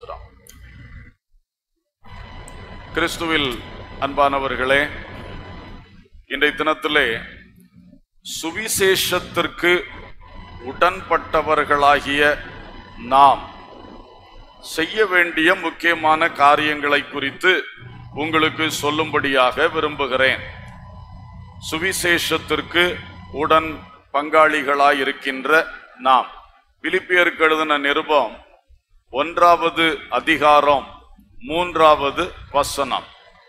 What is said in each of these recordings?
கிறிஸ்துவில் அன்பானவர்களே இன்றைய தினத்திலே சுவிசேஷத்திற்கு உடன்பட்டவர்களாகிய நாம் செய்ய வேண்டிய முக்கியமான காரியங்களை குறித்து உங்களுக்கு சொல்லும்படியாக விரும்புகிறேன் சுவிசேஷத்திற்கு உடன் பங்காளிகளாய் இருக்கின்ற நாம் பிலிப்பியருக்கு எழுதின நிருபம் ஒன்றாவது அதிகாரம் மூன்றாவது வசனம்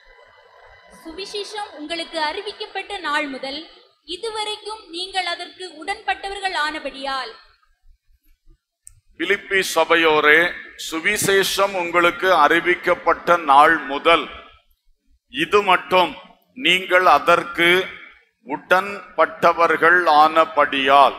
சுவிசேஷம் உங்களுக்கு அறிவிக்கப்பட்ட நாள் முதல் இதுவரைக்கும் நீங்கள் அதற்கு உடன்பட்டவர்கள் ஆனபடியால் பிலிப்பி சபையோரே சுவிசேஷம் உங்களுக்கு அறிவிக்கப்பட்ட நாள் முதல் இது மட்டும் நீங்கள் அதற்கு உடன்பட்டவர்கள் ஆனபடியால்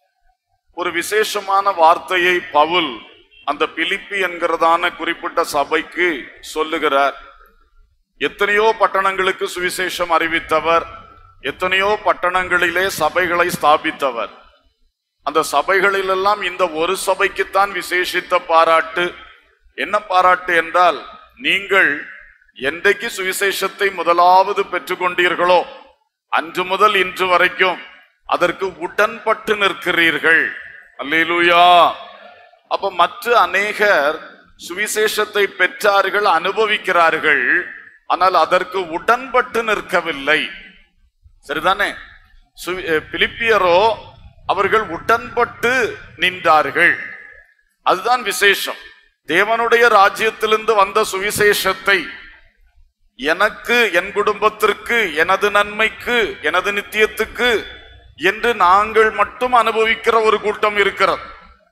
ஒரு விசேஷமான வார்த்தையை பவுல் அந்த பிலிப்பி என்கிறதான குறிப்பிட்ட சபைக்கு சொல்லுகிறார் எத்தனையோ பட்டணங்களுக்கு சுவிசேஷம் அறிவித்தவர் எத்தனையோ பட்டணங்களிலே சபைகளை ஸ்தாபித்தவர் அந்த சபைகளிலெல்லாம் இந்த ஒரு சபைக்குத்தான் விசேஷித்த பாராட்டு என்ன பாராட்டு என்றால் நீங்கள் என்றைக்கு சுவிசேஷத்தை முதலாவது பெற்றுக்கொண்டீர்களோ அன்று முதல் இன்று வரைக்கும் அதற்கு உடன்பட்டு நிற்கிறீர்கள் அல்லேலூயா அப்ப மற்ற அநேகர் சுவிசேஷத்தை பெற்றார்கள் அனுபவிக்கிறார்கள் ஆனால் அதற்கு உடன்பட்டு நிற்கவில்லை சரிதானே சுவி- அஹ் பிலிப்பியரோ அவர்கள் உடன்பட்டு நின்றார்கள் அதுதான் விசேஷம் தேவனுடைய ராஜ்யத்திலிருந்து வந்த சுவிசேஷத்தை எனக்கு என் குடும்பத்திற்கு எனது நன்மைக்கு எனது நித்தியத்துக்கு என்று நாங்கள் மட்டும் அனுபவிக்கிற ஒரு கூட்டம் இருக்கிறது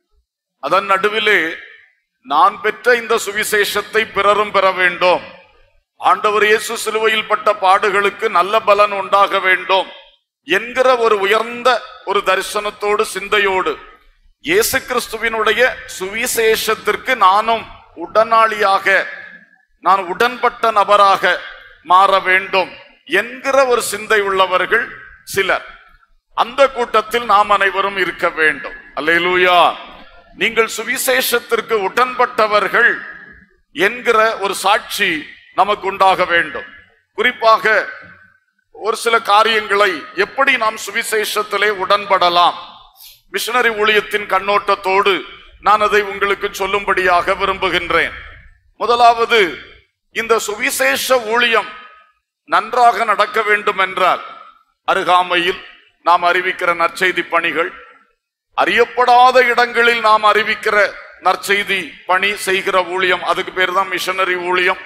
அதன் நடுவிலே நான் பெற்ற இந்த சுவிசேஷத்தை பிறரும் பெற வேண்டும் ஆண்டவர் இயேசு சிலுவையில் பட்ட பாடுகளுக்கு நல்ல பலன் உண்டாக வேண்டும் என்கிற ஒரு உயர்ந்த ஒரு தரிசனத்தோடு சிந்தையோடு இயேசு கிறிஸ்துவினுடைய சுவிசேஷத்திற்கு நானும் உடனாளியாக நான் உடன்பட்ட நபராக மாற வேண்டும் என்கிற ஒரு சிந்தை உள்ளவர்கள் சிலர் அந்த கூட்டத்தில் நாம் அனைவரும் இருக்க வேண்டும் அல்லேலூயா நீங்கள் சுவிசேஷத்திற்கு உடன்பட்டவர்கள் என்கிற ஒரு சாட்சி நமக்கு உண்டாக வேண்டும் குறிப்பாக ஒரு சில காரியங்களை எப்படி நாம் சுவிசேஷத்திலே உடன்படலாம் மிஷனரி ஊழியத்தின் கண்ணோட்டத்தோடு நான் அதை உங்களுக்கு சொல்லும்படியாக விரும்புகின்றேன் முதலாவது இந்த சுவிசேஷ ஊழியம் நன்றாக நடக்க வேண்டும் என்றால் அருகாமையில் நாம் அறிவிக்கிற நற்செய்தி பணிகள் அறியப்படாத இடங்களில் நாம் அறிவிக்கிற நற்செய்தி பணி செய்கிற ஊழியம் அதுக்கு பேர் தான் மிஷனரி ஊழியம்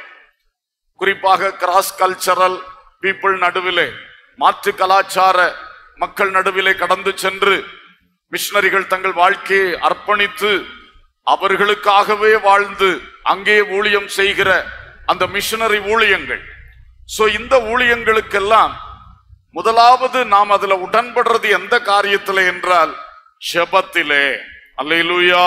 குறிப்பாக கிராஸ் கல்ச்சரல் பீப்புள் நடுவிலே மாற்று கலாச்சார மக்கள் நடுவிலே கடந்து சென்று மிஷனரிகள் தங்கள் வாழ்க்கையை அர்ப்பணித்து அவர்களுக்காகவே வாழ்ந்து அங்கே ஊழியம் செய்கிற அந்த மிஷனரி ஊழியங்கள் சோ இந்த ஊழியங்களுக்கெல்லாம் முதலாவது நாம் அதுல உடன்படுறது எந்த காரியத்திலே என்றால் ஜெபத்திலே அல்லேலூயா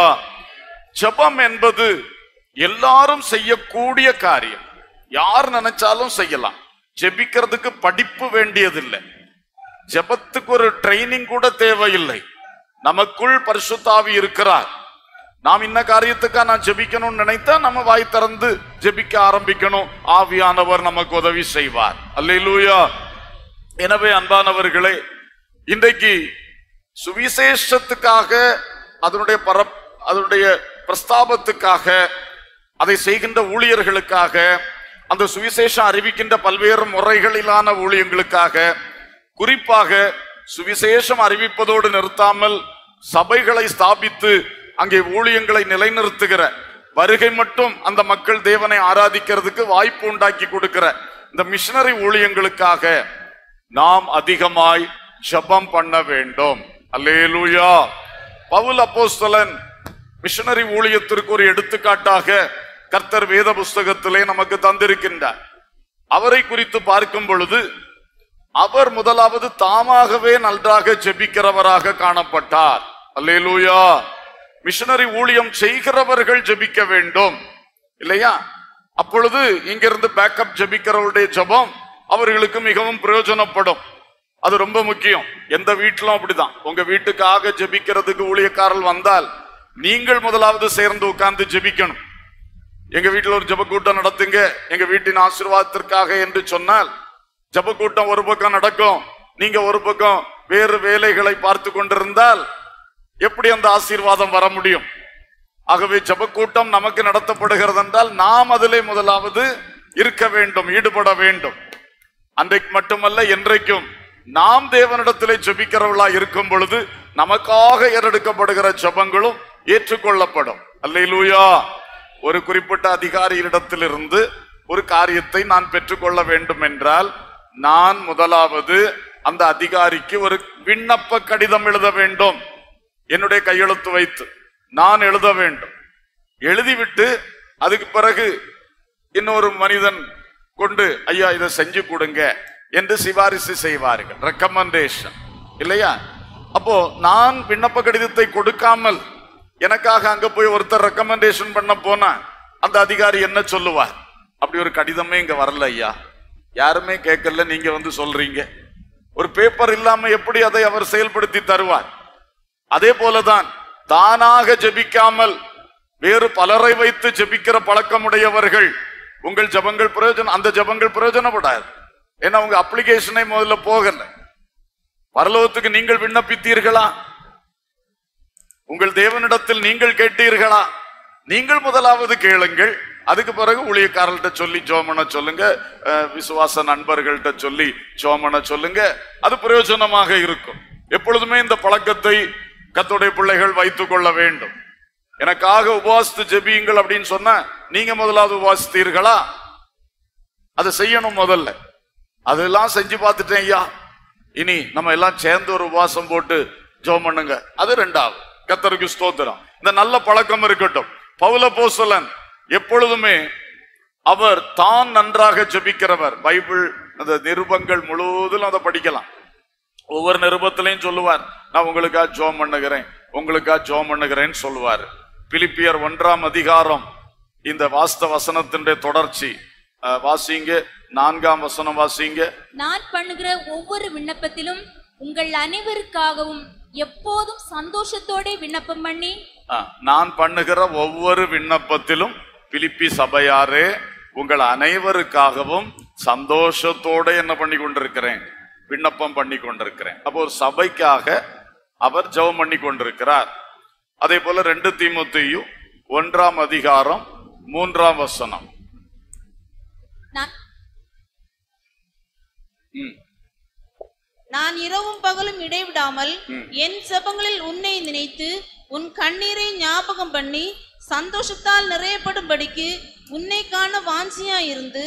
ஜெபம் என்பது எல்லாரும் செய்யக்கூடிய காரியம் யார் நினைச்சாலும் செய்யலாம் ஜெபிக்கிறதுக்கு படிப்பு வேண்டியதில்லை ஜெபத்துக்கு ஒரு ட்ரைனிங் கூட தேவையில்லை நமக்குள் பரிசுத்தாவி இருக்கிறார் நாம் இன்ன காரியத்துக்கா நான் ஜெபிக்கணும்னு நினைத்தா நம்ம வாய் திறந்து ஜெபிக்க ஆரம்பிக்கணும் ஆவியானவர் நமக்கு உதவி செய்வார் அல்லேலூயா எனவே அன்பானவர்களே இன்றைக்கு சுவிசேஷத்துக்காக அதனுடைய பரப் அதனுடைய பிரஸ்தாபத்துக்காக அதை செய்கின்ற ஊழியர்களுக்காக அந்த சுவிசேஷம் அறிவிக்கின்ற பல்வேறு முறைகளிலான ஊழியங்களுக்காக குறிப்பாக சுவிசேஷம் அறிவிப்பதோடு நிறுத்தாமல் சபைகளை ஸ்தாபித்து அங்கே ஊழியங்களை நிலைநிறுத்துகிற வருகை மட்டும் அந்த மக்கள் தேவனை ஆராதிக்கிறதுக்கு வாய்ப்பு உண்டாக்கி கொடுக்கிற இந்த மிஷனரி ஊழியங்களுக்காக நாம் அதிகமாய் ஜெபம் பண்ண வேண்டும் அல்லேலூயா பவுல் அப்போஸ்தலன் மிஷனரி ஊழியத்திற்கு ஒரு எடுத்துக்காட்டாக கர்த்தர் வேத புஸ்தகத்திலே நமக்கு தந்திருக்கின்றார் அவரை குறித்து பார்க்கும் பொழுது அவர் முதலாவது தாமாகவே நன்றாக ஜெபிக்கிறவராக காணப்பட்டார் அல்லேலூயா மிஷனரி ஊழியம் செய்கிறவர்கள் ஜெபிக்க வேண்டும் இல்லையா அப்பொழுது இங்கிருந்து பேக்கப் ஜெபிக்கிறவருடைய ஜெபம் அவர்களுக்கு மிகவும் பிரயோஜனப்படும் அது ரொம்ப முக்கியம் எந்த வீட்டிலும் அப்படிதான் உங்க வீட்டுக்காக ஜெபிக்கிறதுக்கு ஊழியக்காரர்கள் வந்தால் நீங்கள் முதலாவது சேர்ந்து உட்கார்ந்து ஜெபிக்கணும் எங்க வீட்டில் ஒரு ஜெப கூட்டம் நடத்துங்க எங்க வீட்டின் ஆசீர்வாதத்திற்காக என்று சொன்னால் ஜெப கூட்டம் ஒரு பக்கம் நடக்கும் நீங்க ஒரு பக்கம் வேறு வேலைகளை பார்த்து கொண்டிருந்தால் எப்படி அந்த ஆசீர்வாதம் வர முடியும் ஆகவே ஜெபக்கூட்டம் நமக்கு நடத்தப்படுகிறது என்றால் நாம் அதிலே முதலாவது இருக்க வேண்டும் ஈடுபட வேண்டும் அன்றைக்கு மட்டுமல்ல என்றைக்கும் நாம் தேவனிடத்திலே ஜெபிக்கிறவர்களா இருக்கும் பொழுது நமக்காக ஏறெடுக்கப்படுகிற ஜெபங்களும் ஏற்றுக்கொள்ளப்படும் அல்லேலூயா ஒரு குறிப்பிட்ட அதிகாரியிடத்திலிருந்து ஒரு காரியத்தை நான் பெற்றுக்கொள்ள வேண்டும் என்றால் நான் முதலாவது அந்த அதிகாரிக்கு ஒரு விண்ணப்ப கடிதம் எழுத வேண்டும் என்னுடைய கையெழுத்து வைத்து நான் எழுத வேண்டும் எழுதிவிட்டு அதுக்கு பிறகு இன்னொரு மனிதன் கொண்டு ஐயா இதை செஞ்சு கொடுங்க என்று சிபாரிசு செய்வார்கள் ரெக்கமெண்டேஷன் இல்லையா அப்போ நான் விண்ணப்ப கடிதத்தை கொடுக்காமல் எனக்காக அங்க போய் ஒருத்தர் ரெக்கமெண்டேஷன் பண்ண போனா அந்த அதிகாரி என்ன சொல்லுவார் அப்படி ஒரு கடிதமே இங்க வரல ஐயா யாருமே கேட்கல நீங்க வந்து சொல்றீங்க ஒரு பேப்பர் இல்லாம எப்படி அதை அவர் செயல்படுத்தி தருவார் அதே போலதான் தானாக ஜெபிக்காமல் வேறு பலரை வைத்து ஜெபிக்கிற பழக்கமுடையவர்கள் உங்கள் ஜெபங்கள் பிரயோஜனம் அந்த ஜெபங்கள் பிரயோஜனப்படாது ஏன்னா உங்க அப்ளிகேஷனை முதல்ல போகல பரலோகத்துக்கு நீங்கள் விண்ணப்பித்தீர்களா உங்கள் தேவனிடத்தில் நீங்கள் கேட்டீர்களா நீங்கள் முதலாவது கேளுங்கள் அதுக்கு பிறகு ஊழியக்காரர்கிட்ட சொல்லி ஜோமன சொல்லுங்க அஹ், விசுவாச நண்பர்கள்ட்ட சொல்லி ஜோமன சொல்லுங்க அது பிரயோஜனமாக இருக்கும் எப்பொழுதுமே இந்த பழக்கத்தை கத்துடைய பிள்ளைகள் வைத்துக் கொள்ள வேண்டும் எனக்காக உபவாசித்து ஜெபியுங்கள் அப்படின்னு சொன்னா நீங்க முதலாவது உபவாசித்தீர்களா அதை செய்யணும் முதல்ல அதெல்லாம் செஞ்சு பார்த்துட்டேன் ஐயா இனி நம்ம எல்லாம் சேர்ந்து ஒரு உபவாசம் போட்டு ஜெபம் பண்ணுங்க அது ரெண்டாவது கத்தருக்கு ஸ்தோத்திரம் இந்த நல்ல பழக்கம் இருக்கட்டும் பவுல போசலன் எப்பொழுதுமே அவர் தான் நன்றாக ஜெபிக்கிறவர் பைபிள் அந்த நிருபங்கள் முழுவதும் அதை படிக்கலாம் ஒவ்வொரு நிருபத்திலையும் சொல்லுவார் நான் உங்களுக்கா ஜோம் பண்ணுகிறேன் உங்களுக்கா ஜோம் பண்ணுகிறேன்னு சொல்லுவார் பிலிப்பியர் ஒன்றாம் அதிகாரம் இந்த வாஸ்த வசனத்தினுடைய தொடர்ச்சி அஹ், வாசிங்க நான்காம் வசனம் வாசிங்க நான் பண்ணுகிற ஒவ்வொரு விண்ணப்பத்திலும் உங்கள் அனைவருக்காகவும் எப்போதும் சந்தோஷத்தோட விண்ணப்பம் பண்ணி ஆ, நான் பண்ணுகிற ஒவ்வொரு விண்ணப்பத்திலும் பிலிப்பி சபையாரே உங்கள் அனைவருக்காகவும் சந்தோஷத்தோட என்ன பண்ணி கொண்டிருக்கிறேன் விண்ணப்பம் பண்ணி கொண்டிருக்கிறேன் அப்போ ஒரு சபைக்காக அவர் ஜெபம் பண்ணி கொண்டிருக்கிறார் அதே போல ரெண்டு தீமுத்தையும் ஒன்றாம் அதிகாரம் மூன்றாம் வசனம் நான் ம், நான் இரவும் பகலும் இடைவிடாமல் என் செபங்களில் உன்னை நினைத்து உன் கண்ணீரை ஞாபகம் பண்ணி சந்தோஷத்தால் நிறையப்படும்படிக்கு உன்னை காண வாஞ்சியா இருந்து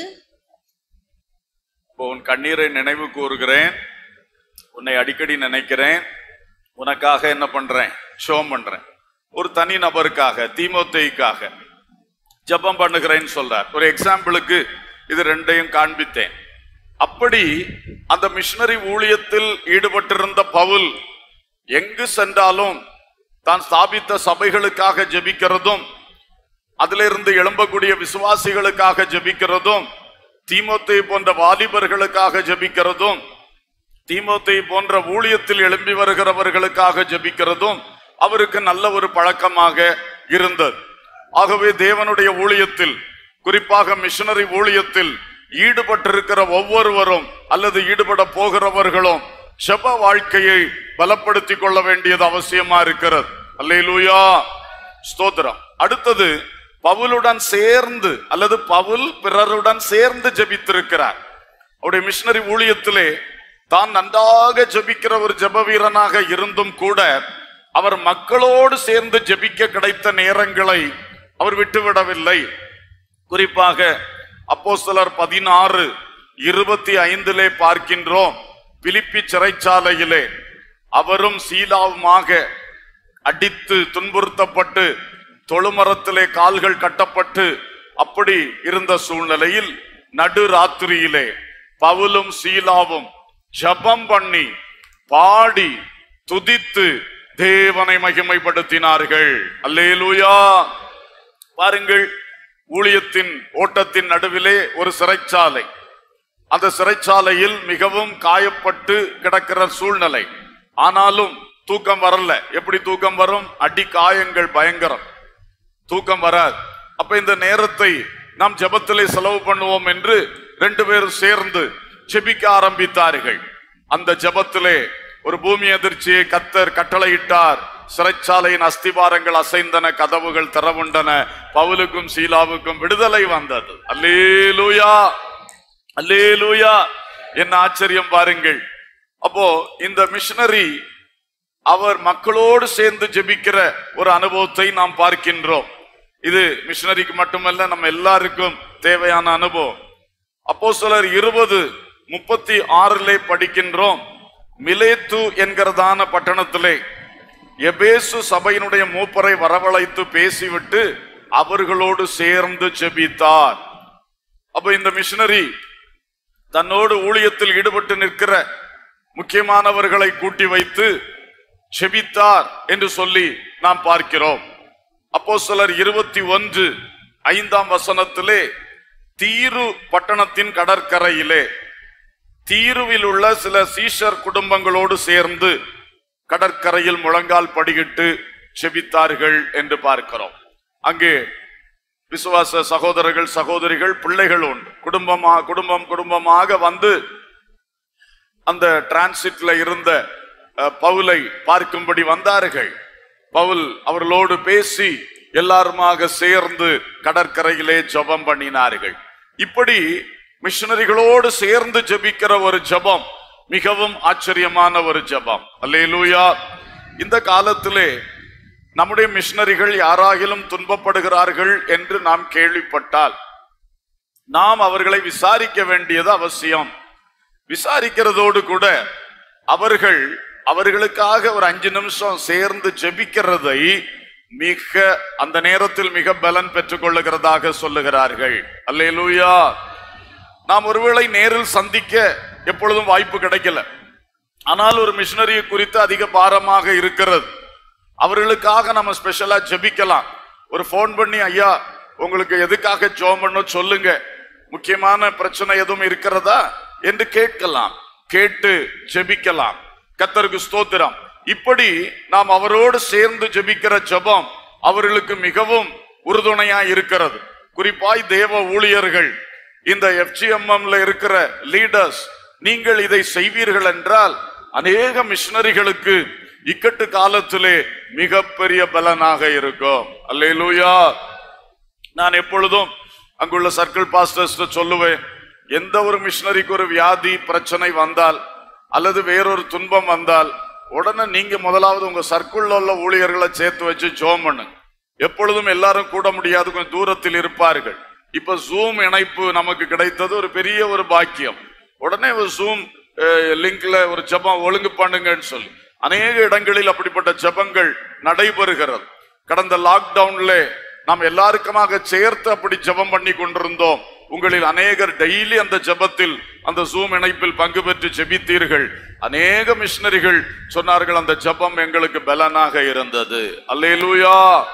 இப்போ உன் கண்ணீரை நினைவு கூறுகிறேன் உன்னை அடிக்கடி நினைக்கிறேன் உனக்காக என்ன பண்றேன் ஷோம் பண்றேன் ஒரு தனி நபருக்காக தீமோத்தேயுக்காக ஜெபம் பண்ணுகிறேன்னு சொல்றார் ஒரு எக்ஸாம்பிளுக்கு இது ரெண்டையும் காண்பித்தேன் அப்படி அந்த மிஷனரி ஊழியத்தில் ஈடுபட்டிருந்த பவுல் எங்கு சென்றாலும் தான் ஸ்தாபித்த சபைகளுக்காக ஜெபிக்கிறதும் அதிலிருந்து எழும்பக்கூடிய விசுவாசிகளுக்காக ஜெபிக்கிறதும் தீமோத்தேயு போன்ற வாலிபர்களுக்காக ஜெபிக்கிறதும் தீமோத்தேயு போன்ற ஊழியத்தில் எழும்பி வருகிறவர்களுக்காக ஜெபிக்கிறதும் அவருக்கு நல்ல ஒரு பழக்கமாக இருந்தது ஆகவே தேவனுடைய ஊழியத்தில் குறிப்பாக மிஷனரி ஊழியத்தில் ஈடுபட்டிருக்கிற ஒவ்வொருவரும் அல்லது ஈடுபட போகிறவர்களும் ஜெப வாழ்க்கையை பலப்படுத்திக் கொள்ள வேண்டியது அவசியமா இருக்கிறது அல்லேலூயா ஸ்தோத்திரம் அடுத்தது பவுலுடன் சேர்ந்து அல்லது பவுல் பிறருடன் சேர்ந்து ஜெபித்திருக்கிறார் அவருடைய மிஷனரி ஊழியத்திலே தான் நன்றாக ஜெபிக்கிற ஒரு ஜெப வீரனாக இருந்தும் கூட அவர் மக்களோடு சேர்ந்து ஜெபிக்க கிடைத்த நேரங்களை அவர் விட்டுவிடவில்லை குறிப்பாக அப்போஸ்தலர் பதினாறு இருபத்தி ஐந்திலே பார்க்கின்றோம் பிலிப்பி சிறைச்சாலையிலே அவரும் சீலாவுமாக அடித்து துன்புறுத்தப்பட்டு தொழுமரத்திலே கால்கள் கட்டப்பட்டு அப்படி இருந்த சூழ்நிலையில் நடு ராத்திரியிலே பவுலும் சீலாவும் ஜெபம் பண்ணி பாடி துதித்து தேவனை மகிமைப்படுத்தினார்கள் அல்லேலூயா பாருங்கள் ஊழியத்தின் ஓட்டத்தின் நடுவிலே ஒரு சிறைச்சாலை அந்த சிறைச்சாலையில் மிகவும் காயப்பட்டு கிடக்கிற சூழ்நிலை ஆனாலும் தூக்கம் வரல எப்படி தூக்கம் வரும் அடி காயங்கள் பயங்கரம் தூக்கம் வராது அப்ப இந்த நேரத்தை நாம் ஜெபத்திலே செலவு பண்ணுவோம் என்று ரெண்டு பேரும் சேர்ந்து ஜெபிக்க ஆரம்பித்தார்கள் அந்த ஜெபத்திலே ஒரு பூமி அதிர்ச்சியை கத்தர் கட்டளையிட்டார் சிறைச்சாலையின் அஸ்திபாரங்கள் அசைந்தன கதவுகள் திறவுண்டன பவுலுக்கும் சீலாவுக்கும் விடுதலை வந்தது அல்லேலூயா அல்லேலூயா என்ன ஆச்சரியம் பாருங்கள் அப்போ இந்த மிஷனரி அவர் மக்களோடு சேர்ந்து ஜெபிக்கிற ஒரு அனுபவத்தை நாம் பார்க்கின்றோம் இது மிஷனரிக்கு மட்டுமல்ல நம்ம எல்லாருக்கும் தேவையான அனுபவம் அப்போ சிலர் இருபது முப்பத்தி ஆறிலே படிக்கின்றோம் மிலேத்து என்கிறதான பட்டணத்திலே எபேசு சபையினுடைய மூப்பரை வரவழைத்து பேசிவிட்டு அவர்களோடு சேர்ந்து ஜெபித்தார் அப்ப இந்த மிஷனரி தன்னோடு ஊழியத்தில் ஈடுபட்டு நிற்கிற முக்கியமானவர்களை கூட்டி வைத்து செபித்தார் என்று சொல்லி நாம் பார்க்கிறோம் அப்போ சிலர் இருபத்தி ஒன்று ஐந்தாம் வசனத்திலே தீரு பட்டணத்தின் கடற்கரையிலே தீருவில் உள்ள சில சீஷர் குடும்பங்களோடு சேர்ந்து கடற்கரையில் முழங்கால் படியிட்டு செபித்தார்கள் என்று பார்க்கிறோம் அங்கே விசுவாச சகோதரர்கள் சகோதரிகள் பிள்ளைகள் உண்டு குடும்பமா குடும்பம் குடும்பமாக வந்து அந்த டிரான்சிட்ல இருந்த அஹ், பவுலை பார்க்கும்படி வந்தார்கள் பவுல் அவர்களோடு பேசி எல்லாருமாக சேர்ந்து கடற்கரையிலே ஜெபம் பண்ணினார்கள் இப்படி மிஷனரிகளோடு சேர்ந்து ஜெபிக்கிற ஒரு ஜெபம் மிகவும் ஆச்சரியமான ஒரு ஜெபம் அல்லேலூயா இந்த காலத்திலே நம்முடைய மிஷனரிகள் யாராகிலும் துன்பப்படுகிறார்கள் என்று நாம் கேள்விப்பட்டால் நாம் அவர்களை விசாரிக்க வேண்டியது அவசியம் விசாரிக்கிறதோடு கூட அவர்கள் அவர்களுக்காக ஒரு அஞ்சு நிமிஷம் சேர்ந்து ஜெபிக்கிறதை மிக அந்த நேரத்தில் மிக பலன் பெற்றுக் கொள்ளுகிறதாக சொல்லுகிறார்கள் அல்லேலூயா நாம் ஒருவேளை நேரில் சந்திக்க எப்பொழுதும் வாய்ப்பு கிடைக்கல ஆனால் ஒரு மிஷனரியை குறித்து அதிக பாரமாக இருக்கிறது அவர்களுக்காக நம்ம ஸ்பெஷலா ஜெபிக்கலாம் ஒரு ஃபோன் பண்ணி ஐயா உங்களுக்கு எதுக்காக ஜோம் பண்ண சொல்லுங்க முக்கியமான பிரச்சனை எதுவும் இருக்கிறதா என்று கேட்கலாம் கேட்டு ஜெபிக்கலாம் கத்தருக்கு ஸ்தோத்திரம் இப்படி நாம் அவரோடு சேர்ந்து ஜெபிக்கிற ஜெபம் அவர்களுக்கு மிகவும் உறுதுணையா இருக்கிறது குறிப்பாய் தேவ ஊழியர்கள் இந்த எஃப்ஜிஎம்எம்ல இருக்கிற லீடர்ஸ் நீங்கள் இதை செய்வீர்கள் என்றால் அநேக மிஷனரிகளுக்கு இக்கட்டு காலத்திலே மிகப்பெரிய பலனாக இருக்கும் அல்லேலூயா நான் எப்பொழுதும் அங்குள்ள சர்க்கிள் பாஸ்டர்ஸ் சொல்லுவேன் எந்த ஒரு மிஷனரிக்கு ஒரு வியாதி பிரச்சனை வந்தால் அல்லது வேறொரு துன்பம் வந்தால் உடனே நீங்க முதலாவது உங்க சர்க்கிள்ல உள்ள ஊழியர்களை சேர்த்து வச்சு ஜோம் பண்ணுங்க எப்பொழுதும் எல்லாரும் கூட முடியாது கொஞ்சம் தூரத்தில் இருப்பார்கள் இப்ப ஜூம் இணைப்பு நமக்கு கிடைத்தது ஒரு பெரிய ஒரு பாக்கியம் உடனே ஒரு ஜூம் லிங்க்ல ஒரு ஜெபம் ஒழுங்கு பண்ணுங்கன்னு சொல்லி அநேக இடங்களில் அப்படிப்பட்ட ஜெபங்கள் நடைபெறுகிறது கடந்த லாக்டவுன்ல நாம் எல்லாருக்குமாக சேர்த்து அப்படி ஜெபம் பண்ணி கொண்டிருந்தோம் உங்களில் அநேகர் டெய்லி அந்த ஜெபத்தில் அந்த ஜூம் இணைப்பில் பங்கு பெற்று ஜெபித்தீர்கள் அநேக மிஷனரிகள் சொன்னார்கள் அந்த ஜெபம் எங்களுக்கு பலனாக இருந்தது அல்லேலூயா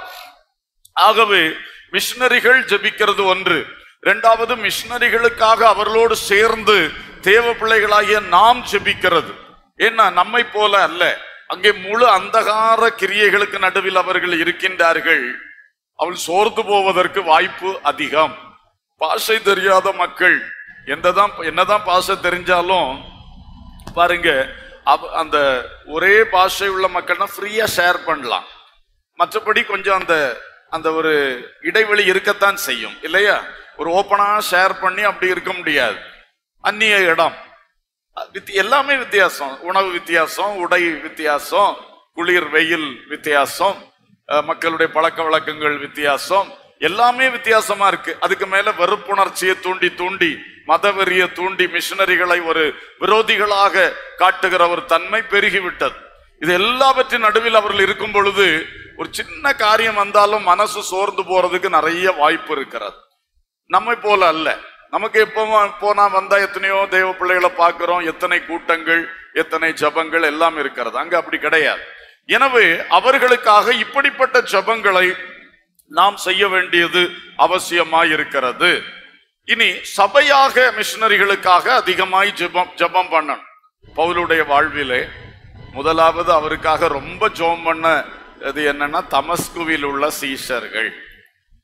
ஆகவே மிஷனரிகள் ஜெபிக்கிறது ஒன்று இரண்டாவது மிஷனரிகளுக்காக அவர்களோடு சேர்ந்து தேவ பிள்ளைகளாகிய நாம் ஜெபிக்கிறது ஏன்னா நம்மை போல அல்ல அங்கே முழு அந்தகார கிரியைகளுக்கு நடுவில் அவர்கள் இருக்கின்றார்கள் அவள் சோர்ந்து போவதற்கு வாய்ப்பு அதிகம் பாஷை தெரியாத மக்கள் என்னதான் என்னதான் பாஷை தெரிஞ்சாலும் பாருங்க அவ- அந்த ஒரே பாஷை உள்ள மக்கள்னா ஃப்ரீயா ஷேர் பண்ணலாம் மற்றபடி கொஞ்சம் அந்த அந்த ஒரு இடைவெளி இருக்கத்தான் செய்யும் இல்லையா ஒரு ஓப்பனா ஷேர் பண்ணி அப்படி இருக்க முடியாது அந்நிய இடம் வித்தி- எல்லாமே வித்தியாசம் உணவு வித்தியாசம் உடை வித்தியாசம் குளிர் வெயில் வித்தியாசம் அஹ், மக்களுடைய பழக்க வழக்கங்கள் வித்தியாசம் எல்லாமே வித்தியாசமா இருக்கு அதுக்கு மேல வெறுப்புணர்ச்சியை தூண்டி தூண்டி மதவெறிய தூண்டி மிஷனரிகளை ஒரு விரோதிகளாக காட்டுகிற ஒரு தன்மை பெருகிவிட்டது இது எல்லாவற்றின் நடுவில் அவர்கள் இருக்கும் பொழுது ஒரு சின்ன காரியம் வந்தாலும் மனசு சோர்ந்து போறதுக்கு நிறைய வாய்ப்பு இருக்கிறது நம்மை போல அல்ல நமக்கு எப்போ போனா வந்தா எத்தனையோ தேவ பிள்ளைகளை பார்க்கிறோம் எத்தனை கூட்டங்கள் எத்தனை ஜபங்கள் எல்லாம் இருக்கிறது அங்க அப்படி கிடையாது எனவே அவர்களுக்காக இப்படிப்பட்ட ஜபங்களை நாம் செய்ய வேண்டியது அவசியமாய் இருக்கிறது இனி சபையாக மிஷனரிகளுக்காக அதிகமாய் ஜெபம் ஜெபம் பண்ணணும் பவுலுடைய வாழ்விலே முதலாவது அவருக்காக ரொம்ப ஜெபம் பண்ண அது என்னன்னா தமஸ்குவில் உள்ள சீஷர்கள்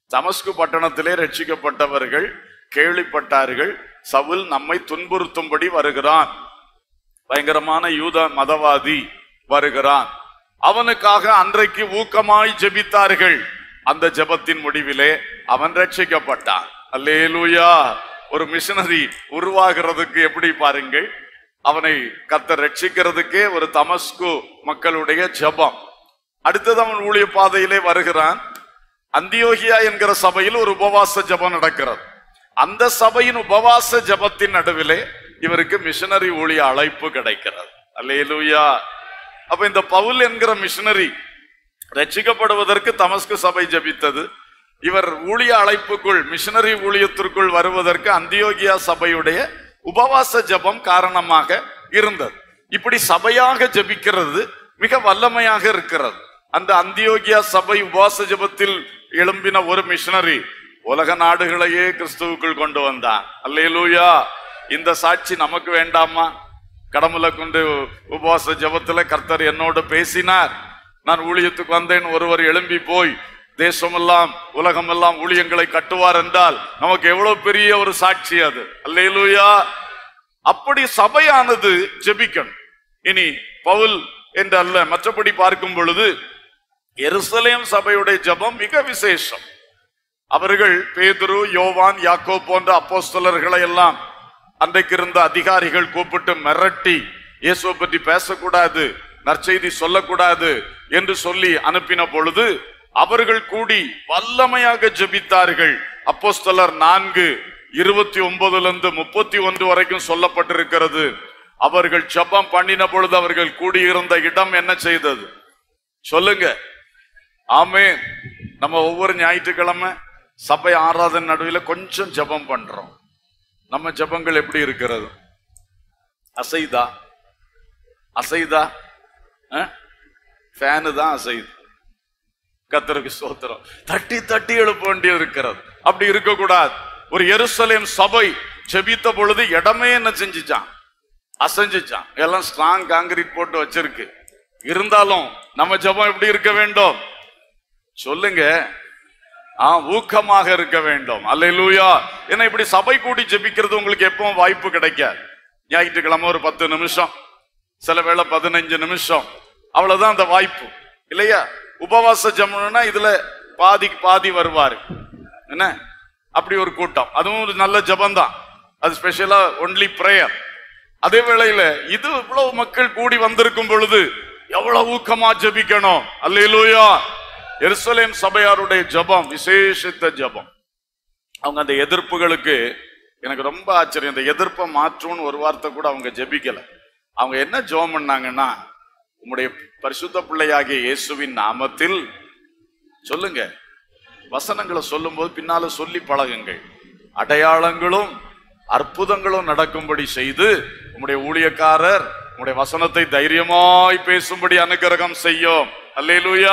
தமஸ்கு பட்டணத்திலே ரட்சிக்கப்பட்டவர்கள் கேள்விப்பட்டார்கள் சவுல் நம்மை துன்புறுத்தும்படி வருகிறான் பயங்கரமான யூத மதவாதி வருகிறான் அவனுக்காக அன்றைக்கு ஊக்கமாய் ஜெபித்தார்கள் அந்த ஜெபத்தின் முடிவிலே அவன் ரட்சிக்கப்பட்டான் அல்லேலூயா ஒரு மிஷனரி உருவாகிறதுக்கு எப்படி பாருங்கள் அவனை கர்த்தர் ரட்சிக்கிறதுக்கே ஒரு தமஸ்கு மக்களுடைய ஜெபம் அடுத்தது அவன் ஊழிய பாதையிலே வருகிறான் அந்தியோகியா என்கிற சபையில் ஒரு உபவாச ஜெபம் நடக்கிறது அந்த சபையின் உபவாச ஜெபத்தின் நடுவிலே இவருக்கு மிஷனரி ஊழிய அழைப்பு கிடைக்கிறது அல்லேலூயா அப்ப இந்த பவுல் என்கிற மிஷனரி ரட்சிக்கப்படுவதற்கு தமஸ்கு சபை ஜெபித்தது இவர் ஊழிய அழைப்புக்குள் மிஷனரி ஊழியத்திற்குள் வருவதற்கு அந்தியோகியா சபையுடைய உபவாச ஜெபம் காரணமாக இருந்தது இப்படி சபையாக ஜெபிக்கிறது மிக வல்லமையாக இருக்கிறது அந்த அந்தியோகியா சபை உபவாச ஜெபத்தில் எழும்பின ஒரு மிஷனரி உலக நாடுகளையே கிறிஸ்துவுக்குள் கொண்டு வந்தான் அல்லேலூயா இந்த சாட்சி நமக்கு வேண்டாமா கடவுளை கொண்டு உபவாச ஜெபத்துல கர்த்தர் என்னோடு பேசினார் நான் ஊழியத்துக்கு வந்தேன் ஒருவர் எழும்பி போய் தேசமெல்லாம் உலகமெல்லாம் ஊழியங்களை கட்டுவார் என்றால் நமக்கு எவ்வளவு பெரிய ஒரு சாட்சி அது அல்லேலூயா அப்படி சபையானது ஜெபிக்கணும் இனி பவுல் என்று அல்ல மற்றபடி பார்க்கும் பொழுது எருசலேம் சபையுடைய ஜெபம் மிக விசேஷம் அவர்கள் பேதுரு யோவான் யாக்கோ போன்ற அப்போஸ்தலர்களை எல்லாம் அன்றைக்கு இருந்த அதிகாரிகள் கூப்பிட்டு மிரட்டி இயேசுவை பற்றி பேசக்கூடாது நற்செய்தி சொல்லக்கூடாது என்று சொல்லி அனுப்பின பொழுது அவர்கள் கூடி வல்லமையாக ஜெபித்தார்கள் அப்போஸ்தலர் நான்கு இருபத்தி ஒன்பதுல இருந்து முப்பத்தி ஒன்று வரைக்கும் சொல்லப்பட்டிருக்கிறது அவர்கள் ஜெபம் பண்ணின பொழுது அவர்கள் கூடியிருந்த இடம் என்ன செய்தது சொல்லுங்க ஆமென் நம்ம ஒவ்வொரு ஞாயிற்றுக்கிழமை சபை ஆராதனை நடுவில் கொஞ்சம் ஜெபம் பண்றோம் நம்ம ஜெபங்கள் எப்படி இருக்கிறது அசைதா அசைதா ஃபேனு தான் அசைது கத்தருக்கு ஸ்தோத்திரம் தட்டி தட்டி எழுப்ப வேண்டியது இருக்கிறது அப்படி இருக்கக்கூடாது ஒரு எருசலேம் சபை ஜெபித்த பொழுது இடமே என்ன செஞ்சுச்சான் அசைஞ்சுச்சான் எல்லாம் ஸ்ட்ராங் காங்கிரீட் போட்டு வச்சிருக்கு இருந்தாலும் நம்ம ஜெபம் எப்படி இருக்க வேண்டும் சொல்லுங்க ஆ ஊக்கமாக இருக்க வேண்டும் அல்லேலூயா ஏன்னா இப்படி சபை கூடி ஜெபிக்கிறது உங்களுக்கு எப்பவும் வாய்ப்பு கிடைக்காது ஞாயிற்றுக்கிழமை ஒரு பத்து நிமிஷம் சில வேளை பதினஞ்சு நிமிஷம் அவ்வளவுதான் அந்த வாய்ப்பு இல்லையா உபவாச ஜெபம்னா இதுல பாதிக்கு பாதி வருவாரு என்ன அப்படி ஒரு கூட்டம் அதுவும் ஒரு நல்ல ஜெபம்தான் அது ஸ்பெஷலா ஒன்லி பிரேயர் அதே வேளையில இது இவ்வளவு மக்கள் கூடி வந்திருக்கும் பொழுது எவ்வளவு ஊக்கமா ஜெபிக்கணும் அல்லேலூயா எருசலேம் சபையாருடைய ஜெபம் விசேஷித்த ஜெபம் அவங்க அந்த எதிர்ப்புகளுக்கு எனக்கு ரொம்ப ஆச்சரியம் இந்த எதிர்ப்பை மாற்றும்னு ஒரு வார்த்தை கூட அவங்க ஜெபிக்கல அவங்க என்ன ஜெபம் பண்ணாங்கன்னா உம்முடைய பரிசுத்த பிள்ளையாகிய இயேசுவின் நாமத்தில் சொல்லுங்க வசனங்களை சொல்லும்போது பின்னால சொல்லி பழகுங்கள் அடையாளங்களும் அற்புதங்களும் நடக்கும்படி செய்து உம்முடைய ஊழியக்காரர் உம்முடைய வசனத்தை தைரியமாய் பேசும்படி அனுகிரகம் செய்யும் அல்லேலூயா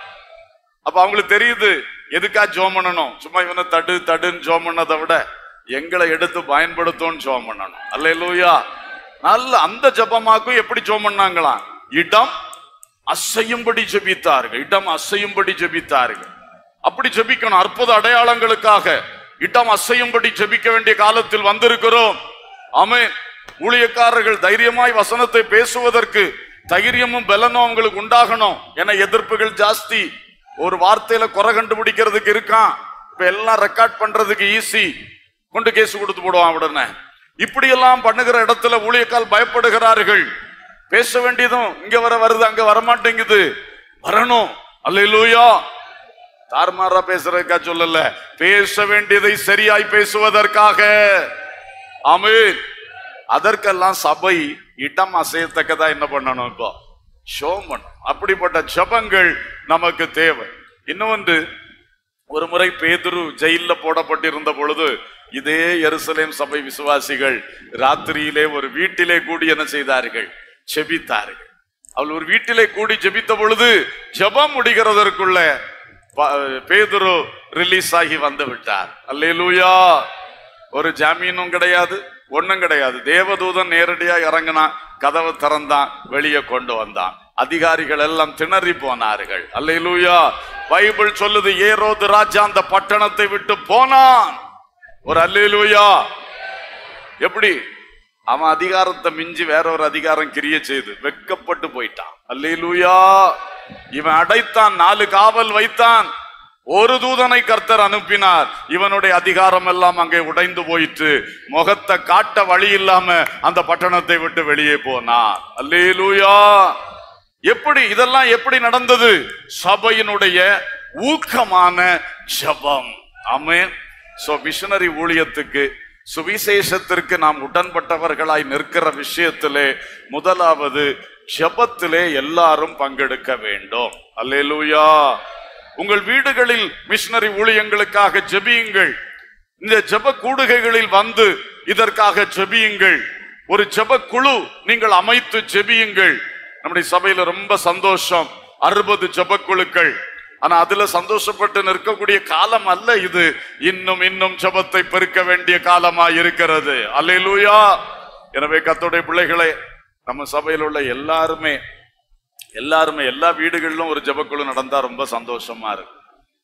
அப்ப அவங்களுக்கு தெரியுது எதுக்கா ஜோம் பண்ணணும் சும்மா இவனை தடு தடுன்னு ஜோம் பண்ணதை விட எங்களை எடுத்து பயன்படுத்தும்னு ஜோம் பண்ணணும் அல்லேலூயா நல்ல அந்த ஜபமாக்கும் எப்படி ஜோம் பண்ணாங்களாம் இடம் அசையும்படி ஜெபித்தார்கள் இடம் அசையும்படி ஜெபித்தார்கள் அப்படி ஜெபிக்கணும் அற்புத அடையாளங்களுக்காக இடம் அசையும்படி ஜெபிக்க வேண்டிய காலத்தில் வந்திருக்கிறோம் ஆமென் ஊழியக்காரர்கள் தைரியமாய் வசனத்தை பேசுவதற்கு தைரியமும் பலனும் அவங்களுக்கு உண்டாகணும் என எதிர்ப்புகள் ஜாஸ்தி ஒரு வார்த்தையில குறை கண்டுபிடிக்கிறதுக்கு இருக்கான் இப்ப எல்லாம் ரெக்கார்ட் பண்றதுக்கு ஈஸி கொண்டு கேஸ் கொடுத்து போடுவான் உடனே இப்படி எல்லாம் பண்ணுகிற இடத்துல ஊழியக்கால் பயப்படுகிறார்கள் பேச வேண்டியதும் இங்க வர வருது அங்க வரமாட்டேங்குது வரணும் அல்லேலூயா தார்மாரா பேசுறதுக்கா சொல்லல பேச வேண்டியதை சரியாய் பேசுவதற்காக ஆமென் அதற்கெல்லாம் சபை இடம் அசையத்தக்கதா என்ன பண்ணணும் இப்போ ஷோம் பண்ணணும் அப்படிப்பட்ட ஜபங்கள் நமக்கு தேவை இன்னொன்று ஒரு முறை பேதுரு ஜெயில்ல போடப்பட்டிருந்த பொழுது இதே எருசலேம் சபை விசுவாசிகள் ராத்திரியிலே ஒரு வீட்டிலே கூடி என்ன செய்தார்கள் ஜெபித்தார்கள் அவள் ஒரு வீட்டிலே கூடி ஜெபித்த பொழுது ஜெபம் முடிகிறதற்குள்ள ப- பேதுரு ரிலீஸ் ஆகி வந்து விட்டார் அல்லேலூயா ஒரு ஜாமீனும் கிடையாது ஒண்ணும் கிடையாது தேவதூதன் நேரடியா இறங்கினான் கதவை திறந்தான் வெளியே கொண்டு வந்தான் அதிகாரிகள் எல்லாம் திணறி போனார்கள் அல்லேலூயா பைபிள் சொல்லுது ஏரோது ராஜா அந்த பட்டணத்தை விட்டு போனான் ஒரு அல்லேலூயா எப்படி அவன் அதிகாரத்தை மிஞ்சி வேற ஒரு அதிகாரம் கிரிய செய்து வெக்கப்பட்டு போயிட்டான் அல்லேலூயா இவன் அடைத்தான் நாலு காவல் வைத்தான் ஒரு தூதனை கர்த்தர் அனுப்பினார் இவனுடைய அதிகாரம் எல்லாம் அங்கே உடைந்து போயிற்று முகத்தை காட்ட வழி இல்லாம அந்த பட்டணத்தை விட்டு வெளியே போனான் அல்லேலூயா எப்படி இதெல்லாம் எப்படி நடந்தது சபையினுடைய ஊக்கமான ஜெபம் ஆமென் சோ மிஷனரி ஊழியத்துக்கு சுவிசேஷத்திற்கு நாம் உடன்பட்டவர்களாய் நிற்கிற விஷயத்திலே முதலாவது ஜெபத்திலே எல்லாரும் பங்கெடுக்க வேண்டும் அல்லேலூயா உங்கள் வீடுகளில் மிஷனரி ஊழியங்களுக்காக ஜெபியுங்கள் இந்த ஜெப கூடுகைகளில் வந்து இதற்காக ஜெபியுங்கள் ஒரு ஜெப குழு நீங்கள் அமைத்து ஜெபியுங்கள் நம்முடைய சபையில ரொம்ப சந்தோஷம் அறுபது ஜெப குழுக்கள் ஆனா அதுல சந்தோஷப்பட்டு நிற்கக்கூடிய காலம் அல்ல இது இன்னும் இன்னும் ஜெபத்தை பெருக்க வேண்டிய காலமா இருக்கிறது அல்லேலூயா எனவே கத்தோடைய பிள்ளைகளே நம்ம சபையில் உள்ள எல்லாருமே எல்லாருமே எல்லா வீடுகளிலும் ஒரு ஜெபக்குழு நடந்தா ரொம்ப சந்தோஷமா இருக்கு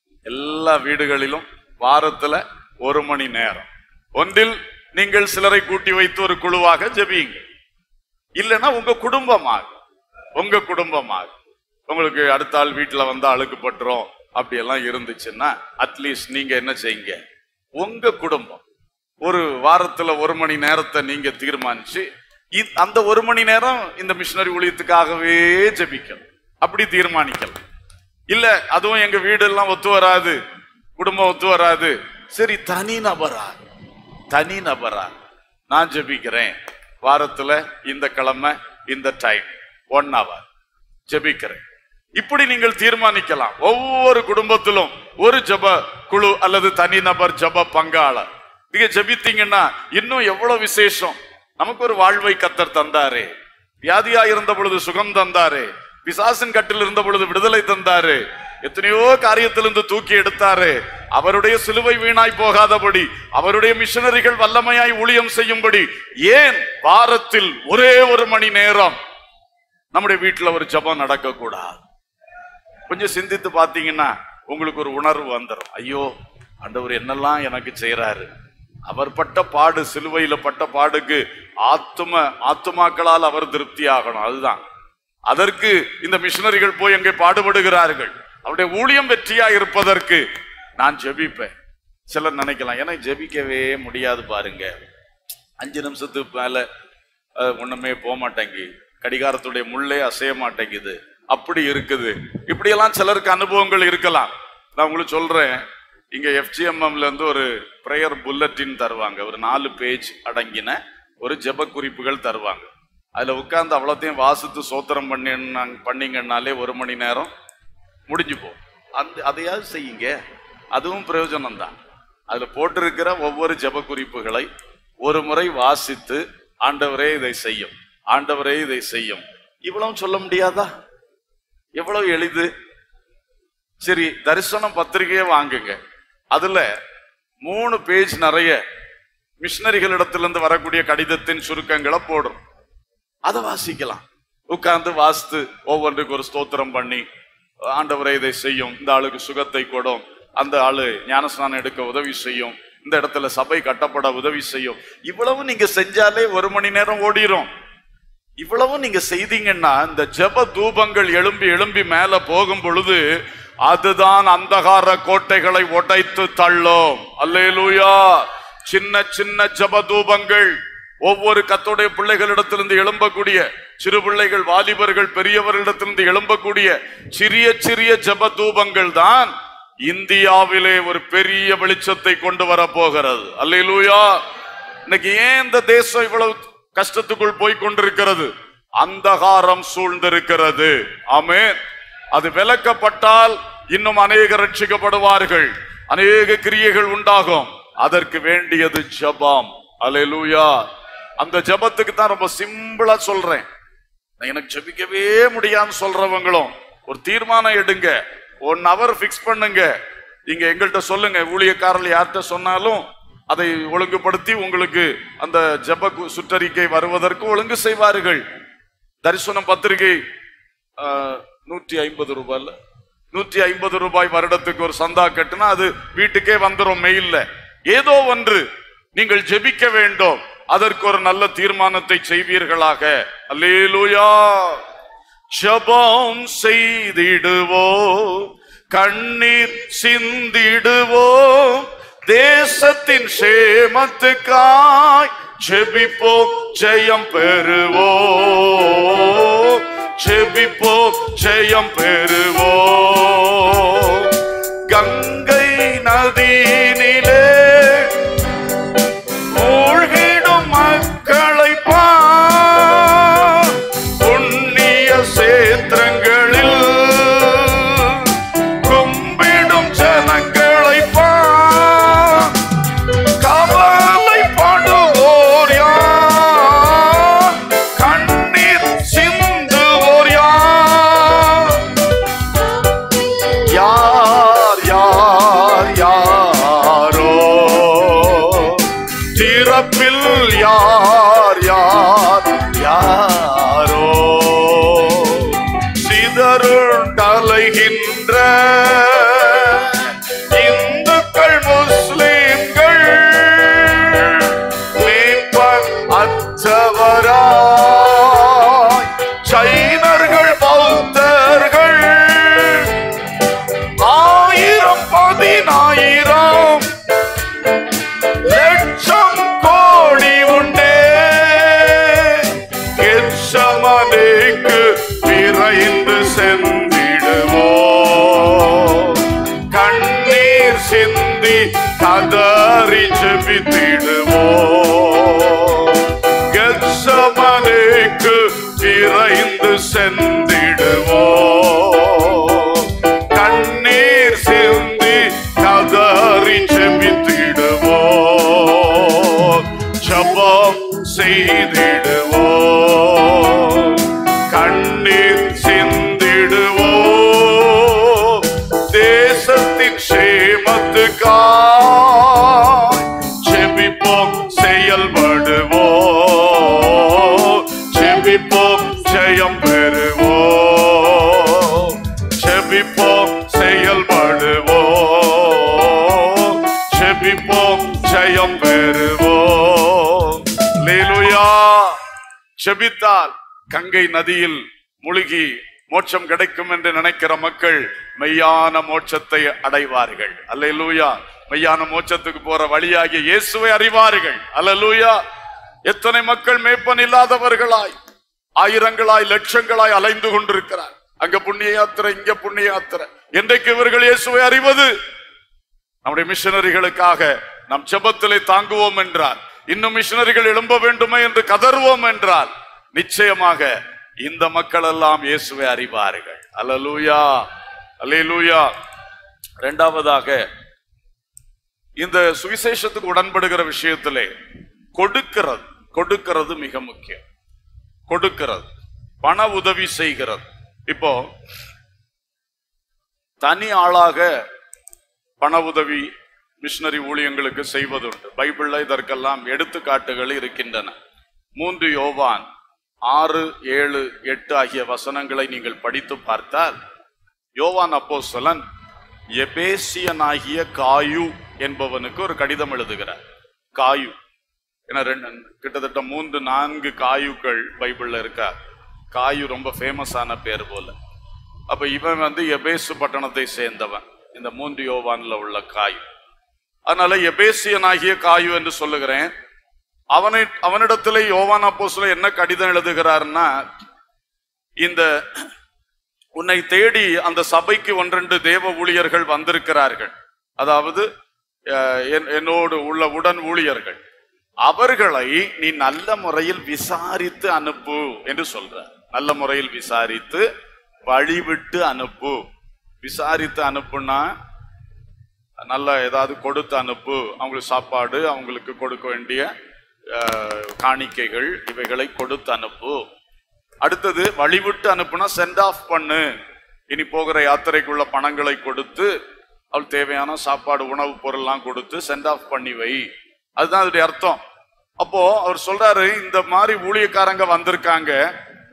எல்லா வீடுகளிலும் வாரத்துல ஒரு மணி நேரம் ஒன்றில் நீங்கள் சிலரை கூட்டி வைத்து ஒரு குழுவாக ஜெபியுங்க இல்லைன்னா உங்க குடும்பமாக உங்க குடும்பமாக உங்களுக்கு அடுத்த ஆள் வீட்டுல வந்து அழுக்குப்பட்டுரும் அப்படி எல்லாம் இருந்துச்சுன்னா அட்லீஸ்ட் நீங்க என்ன செய்யுங்க உங்க குடும்பம் ஒரு வாரத்துல ஒரு மணி நேரத்தை நீங்க தீர்மானிச்சு இ- அந்த ஒரு மணி நேரம் இந்த மிஷினரி ஊழியத்துக்காகவே ஜெபிக்கணும் அப்படி தீர்மானிக்கலாம் இல்ல அதுவும் எங்க வீடு எல்லாம் ஒத்து வராது குடும்பம் ஒத்து வராது சரி தனி நபரா தனி நபரா நான் ஜெபிக்கிறேன் வாரத்துல இந்த கிழமை இந்த டைம் ஒன் hour ஜெபிக்கிறேன் இப்படி நீங்கள் தீர்மானிக்கலாம் ஒவ்வொரு குடும்பத்திலும் ஒரு ஜெப குழு அல்லது தனிநபர் ஜெப பங்காளர் நீங்க ஜெபித்தீங்கன்னா இன்னும் எவ்வளவு விசேஷம் நமக்கு ஒரு வாழ்வை கத்தர் தந்தாரே வியாதியா இருந்த பொழுது சுகம் தந்தாரே பிசாசின் கட்டில் இருந்த பொழுது விடுதலை தந்தாரு எத்தனையோ காரியத்திலிருந்து தூக்கி எடுத்தாரு அவருடைய சிலுவை வீணாய் போகாதபடி அவருடைய மிஷனரிகள் வல்லமையாய் ஊழியம் செய்யும்படி ஏன் வாரத்தில் ஒரே ஒரு மணி நேரம் நம்முடைய வீட்டுல ஒரு ஜெபம் நடக்கக்கூடாது கொஞ்சம் சிந்தித்து பார்த்தீங்கன்னா உங்களுக்கு ஒரு உணர்வு வந்துடும் ஐயோ ஆண்டவர் என்னெல்லாம் எனக்கு செய்றாரு அவர் பட்ட பாடு சிலுவையில பட்ட பாடுக்கு ஆத்தும ஆத்துமாக்களால் அவர் திருப்தி ஆகணும் அதுதான் அதற்கு இந்த மிஷனரிகள் போய் அங்கே பாடுபடுகிறார்கள் அவருடைய ஊழியம் வெற்றியா இருப்பதற்கு நான் ஜெபிப்பேன் சிலர் நினைக்கலாம் எனக்கு ஜெபிக்கவே முடியாது பாருங்க அஞ்சு நிமிஷத்துக்கு மேல அஹ், ஒண்ணுமே போக மாட்டேங்கி கடிகாரத்துடைய முள்ளே அசைய மாட்டேங்குது அப்படி இருக்குது இப்படியெல்லாம் சிலருக்கு அனுபவங்கள் இருக்கலாம் நான் உங்களுக்கு சொல்றேன் இங்க எஃப்ஜிஎம்எம்ல இருந்து ஒரு ப்ரேயர் புல்லட்டின் தருவாங்க ஒரு நாலு பேஜ் அடங்கின ஒரு ஜெப குறிப்புகள் தருவாங்க அதுல உட்கார்ந்து அவ்வளோத்தையும் வாசித்து சோத்திரம் பண்ணி பண்ணீங்கன்னாலே ஒரு மணி நேரம் முடிஞ்சு போகும் அந்த அதையாவது செய்யுங்க அதுவும் பிரயோஜனம் தான் அதுல போட்டிருக்கிற ஒவ்வொரு ஜெப குறிப்புகளை ஒரு முறை வாசித்து ஆண்டவரே இதை செய்யும் ஆண்டவரே இதை செய்யும் இவ்வளவு சொல்ல முடியாதா எவ்வளவு எளிது சரி தரிசனம் பத்திரிகையை வாங்குங்க அதுல மூணு பேஜ் நிறைய மிஷினரிகளிடத்திலிருந்து வரக்கூடிய கடிதத்தின் சுருக்கங்களை போடும் அதை வாசிக்கலாம் உட்கார்ந்து வாசித்து ஒவ்வொன்றுக்கு ஒரு ஸ்தோத்திரம் பண்ணி ஆண்டவரை இதை செய்யும் இந்த ஆளுக்கு சுகத்தை கொடும் அந்த ஆளு ஞானஸ்நானம் எடுக்க உதவி செய்யும் இந்த இடத்துல சபை கட்டப்பட உதவி செய்யும் இவ்வளவு நீங்க செஞ்சாலே ஒரு மணி நேரம் ஓடிரும் இவ்வளவு நீங்க செய்தீங்கன்னா இந்த ஜெப தூபங்கள் எழும்பி எழும்பி மேல போகும் பொழுது அதுதான் அந்தகார கோட்டைகளை உடைத்து தள்ளும் அல்லேலூயா சின்ன சின்ன ஜெப தூபங்கள் ஒவ்வொரு கத்தோடைய பிள்ளைகளிடத்திலிருந்து எழும்பக்கூடிய சிறு பிள்ளைகள் வாலிபர்கள் பெரியவர்களிடத்திலிருந்து எழும்பக்கூடிய சிறிய சிறிய ஜெப தூபங்கள் தான் இந்தியாவிலே ஒரு பெரிய வெளிச்சத்தை கொண்டு வர போகிறது அல்லேலூயா இன்னைக்கு ஏன் இந்த தேசம் இவ்வளவு கஷ்டத்துக்குள் போய் கொண்டிருக்கிறது அந்தகாரம் சூழ்ந்திருக்கிறது ஆமென் அது விலக்கப்பட்டால் இன்னும் அநேக ரட்சிக்கப்படுவார்கள் அநேக கிரியைகள் உண்டாகும் அதற்கு வேண்டியது ஜெபம் அல்லேலூயா அந்த ஜெபத்துக்கு தான் ரொம்ப சிம்பிளா சொல்றேன் எனக்கு ஜெபிக்கவே முடியாதுன்னு சொல்றவங்களும் ஒரு தீர்மானம் எடுங்க ஒன் ஹவர் ஃபிக்ஸ் பண்ணுங்க நீங்க எங்கள்கிட்ட சொல்லுங்க ஊழியக்காரர்கள் யார்கிட்ட சொன்னாலும் அதை ஒழுங்குபடுத்தி உங்களுக்கு அந்த ஜெப கு- சுற்றறிக்கை வருவதற்கு ஒழுங்கு செய்வார்கள் தரிசனம் பத்திரிகை ஆஹ், நூற்றி ஐம்பது ரூபாய்ல நூற்றி ஐம்பது ரூபாய் வருடத்துக்கு ஒரு சந்தா கட்டுனா அது வீட்டுக்கே வந்துரும் மெயில்ல ஏதோ ஒன்று நீங்கள் ஜெபிக்க வேண்டும் அதற்கு ஒரு நல்ல தீர்மானத்தை செய்வீர்களாக அல்லேலூயா ஜெபம் செய்திடுவோ கண்ணீர் சிந்திடுவோ தேசத்தின் சேமத்துக்காய் ஜெபிப்போ ஜெயம் பெறுவோ ஜெபிப்போ ஜெயம் பெறுவோ கங்கை நதியினிலே மூழ்கிடும் மக்களை பார் புண்ணிய சேத்திரங்களில் கும்பிடும் ஜனங்களை பார் கவலைப்படுவோர் யார் கண்ணீர் சிந்துவோர் யார் யார் யார் யாரோ திறப்பில் யார் யார் யாரோ சிதறுண்டலைகின்ற இந்துக்கள் முஸ்லிம்கள் மேம்பர் அற்றவராய் சைனர்கள் பௌத்தர்கள் ஆயிரம் பதினாயிரம் லட்சம் கோடி உண்டே கெச்சமனேக்கு விரைந்து சென்றிடுவோ கண்ணீர் சிந்தி கதறி ஜெபித்திடுவோ கெச்சமனேக்கு விரைந்து சென்றிடுவோ கண்ணீர் சிந்தி கதறி ஜெபித்திடுவோ ஜபம் செய்திடுவோ கண்ணீர் சிந்திடுவோ தேசத்தின் சேமத்துக்காய் ஜெபிப்போம் செயல்படுவோ ஜெபிப்போம் ஜெயம் பெறுவோ ஜெபிப்போம் செயல்படுவோ ஜெபிப்போம் ஜெயம் பெறுவோ லேலுயா ஜெபித்தால் கங்கை நதியில் முழுகி மோட்சம் கிடைக்கும் என்று நினைக்கிற மக்கள் மெய்யான மோட்சத்தை அடைவார்கள் அல்லேலூயா மெய்யான மோட்சத்துக்கு போற வழியாகிய இயேசுவை அறிவார்கள் அல்லேலூயா எத்தனை மக்கள் மேய்ப்பன் இல்லாதவர்களாய் ஆயிரங்களாய் லட்சங்களாய் அலைந்து கொண்டிருக்கிறார் அங்க புண்ணிய யாத்திரை இங்க புண்ணிய யாத்திரை என்றைக்கு இவர்கள் இயேசுவை அறிவது நம்முடைய மிஷனரிகளுக்காக நம் ஜெபத்திலே தாங்குவோம் என்றால் இன்னும் மிஷனரிகள் எழும்ப வேண்டுமே என்று கதறுவோம் என்றால் நிச்சயமாக இந்த மக்கள் எல்லாம் இயேசுவை அறிவார்கள் அல்லேலூயா அல்லேலூயா இரண்டாவதாக இந்த சுவிசேஷத்துக்கு உடன்படுகிற விஷயத்திலே கொடுக்கிறது கொடுக்கிறது மிக முக்கியம் கொடுக்கிறது பண உதவி செய்கிறது இப்போ தனி ஆளாக பண உதவி மிஷனரி ஊழியங்களுக்கு செய்வதுண்டு பைபிள்ல இதற்கெல்லாம் எடுத்துக்காட்டுகள் இருக்கின்றன மூன்று யோவான் ஆறு ஏழு எட்டு ஆகிய வசனங்களை நீங்கள் படித்து பார்த்தால் யோவான் அப்போஸ்தலன் எபேசியனாகிய காயு என்பவனுக்கு ஒரு கடிதம் எழுதுகிறார் காயு ஏன்னா ரெண்டு கிட்டத்தட்ட மூன்று நான்கு காயுக்கள் பைபிள்ல இருக்கா காயு ரொம்ப ஃபேமஸான பேர் போல அப்ப இவன் வந்து எபேசு பட்டணத்தை சேர்ந்தவன் இந்த மூன்று யோவான்ல உள்ள காயு அதனால எபேசியனாகிய காயு என்று சொல்லுகிறேன் அவனை அவனிடத்துல யோவான் அப்போஸ்தலன் என்ன கடிதம் எழுதுகிறார்னா இந்த உன்னை தேடி அந்த சபைக்கு ஒன்றெண்டு தேவ ஊழியர்கள் வந்திருக்கிறார்கள் அதாவது அஹ், என்- என்னோடு உள்ள உடன் ஊழியர்கள் அவர்களை நீ நல்ல முறையில் விசாரித்து அனுப்பு என்று சொல்ற நல்ல முறையில் விசாரித்து வழிவிட்டு அனுப்பு விசாரித்து அனுப்புனா நல்ல ஏதாவது கொடுத்து அனுப்பு அவங்களுக்கு சாப்பாடு அவங்களுக்கு கொடுக்க வேண்டிய அஹ், காணிக்கைகள் இவைகளை கொடுத்து அனுப்பு அடுத்தது வழிவிட்டு அனுப்புனா சென்ட் ஆஃப் பண்ணு இனி போகிற யாத்திரைக்குள்ள பணங்களை கொடுத்து அவள் தேவையான சாப்பாடு உணவுப் பொருள்லாம் கொடுத்து சென்ட் ஆஃப் பண்ணி வை அதுதான் அதோடைய அர்த்தம் அப்போ அவர் சொல்றாரு இந்த மாதிரி ஊழியக்காரங்க வந்திருக்காங்க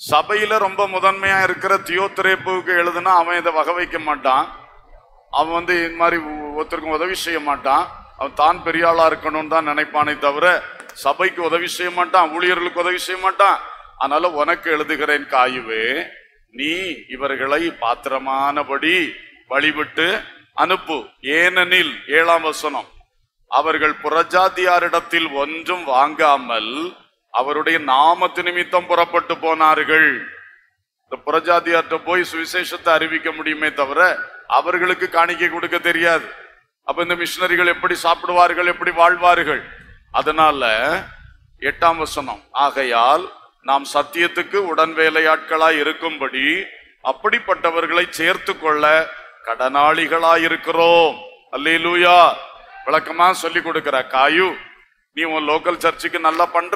சபையில ரொம்ப முதன்மையா இருக்கிற தியோத்திரேப்புக்கு எழுதுனா அவன் இதை வகை வைக்க மாட்டான் அவன் வந்து இந்த மாதிரி ஒ- ஒருத்தருக்கும் உதவி செய்ய மாட்டான் அவன் தான் பெரிய ஆளா இருக்கணும்னு தான் நினைப்பானே தவிர சபைக்கு உதவி செய்ய மாட்டான் ஊழியர்களுக்கு உதவி செய்ய மாட்டான் அதனால உனக்கு எழுதுகிறேன் காயுவே நீ இவர்களை பாத்திரமானபடி வழிவிட்டு அனுப்பு ஏனெனில் ஏழாம் வசனம் அவர்கள் புறஜாதியாரிடத்தில் ஒன்றும் வாங்காமல் அவருடைய நாமத்து நிமித்தம் புறப்பட்டு போனார்கள் இந்த புறஜாதியார்ட்ட போய் சுவிசேஷத்தை அறிவிக்க முடியுமே தவிர அவர்களுக்கு காணிக்கை கொடுக்க தெரியாது அப்ப இந்த மிஷினரிகள் எப்படி சாப்பிடுவார்கள் எப்படி வாழ்வார்கள் அதனால எட்டாம் வசனம் ஆகையால் நாம் சத்தியத்துக்கு உடன் வேலையாட்களாய் இருக்கும்படி அப்படிப்பட்டவர்களை சேர்த்து கொள்ள கடனாளிகளாய் இருக்கிறோம் அல்லேலூயா விளக்கமா சொல்லி கொடுக்கிற காயு நீ உன் லோக்கல் சர்ச்சுக்கு நல்லா பண்ற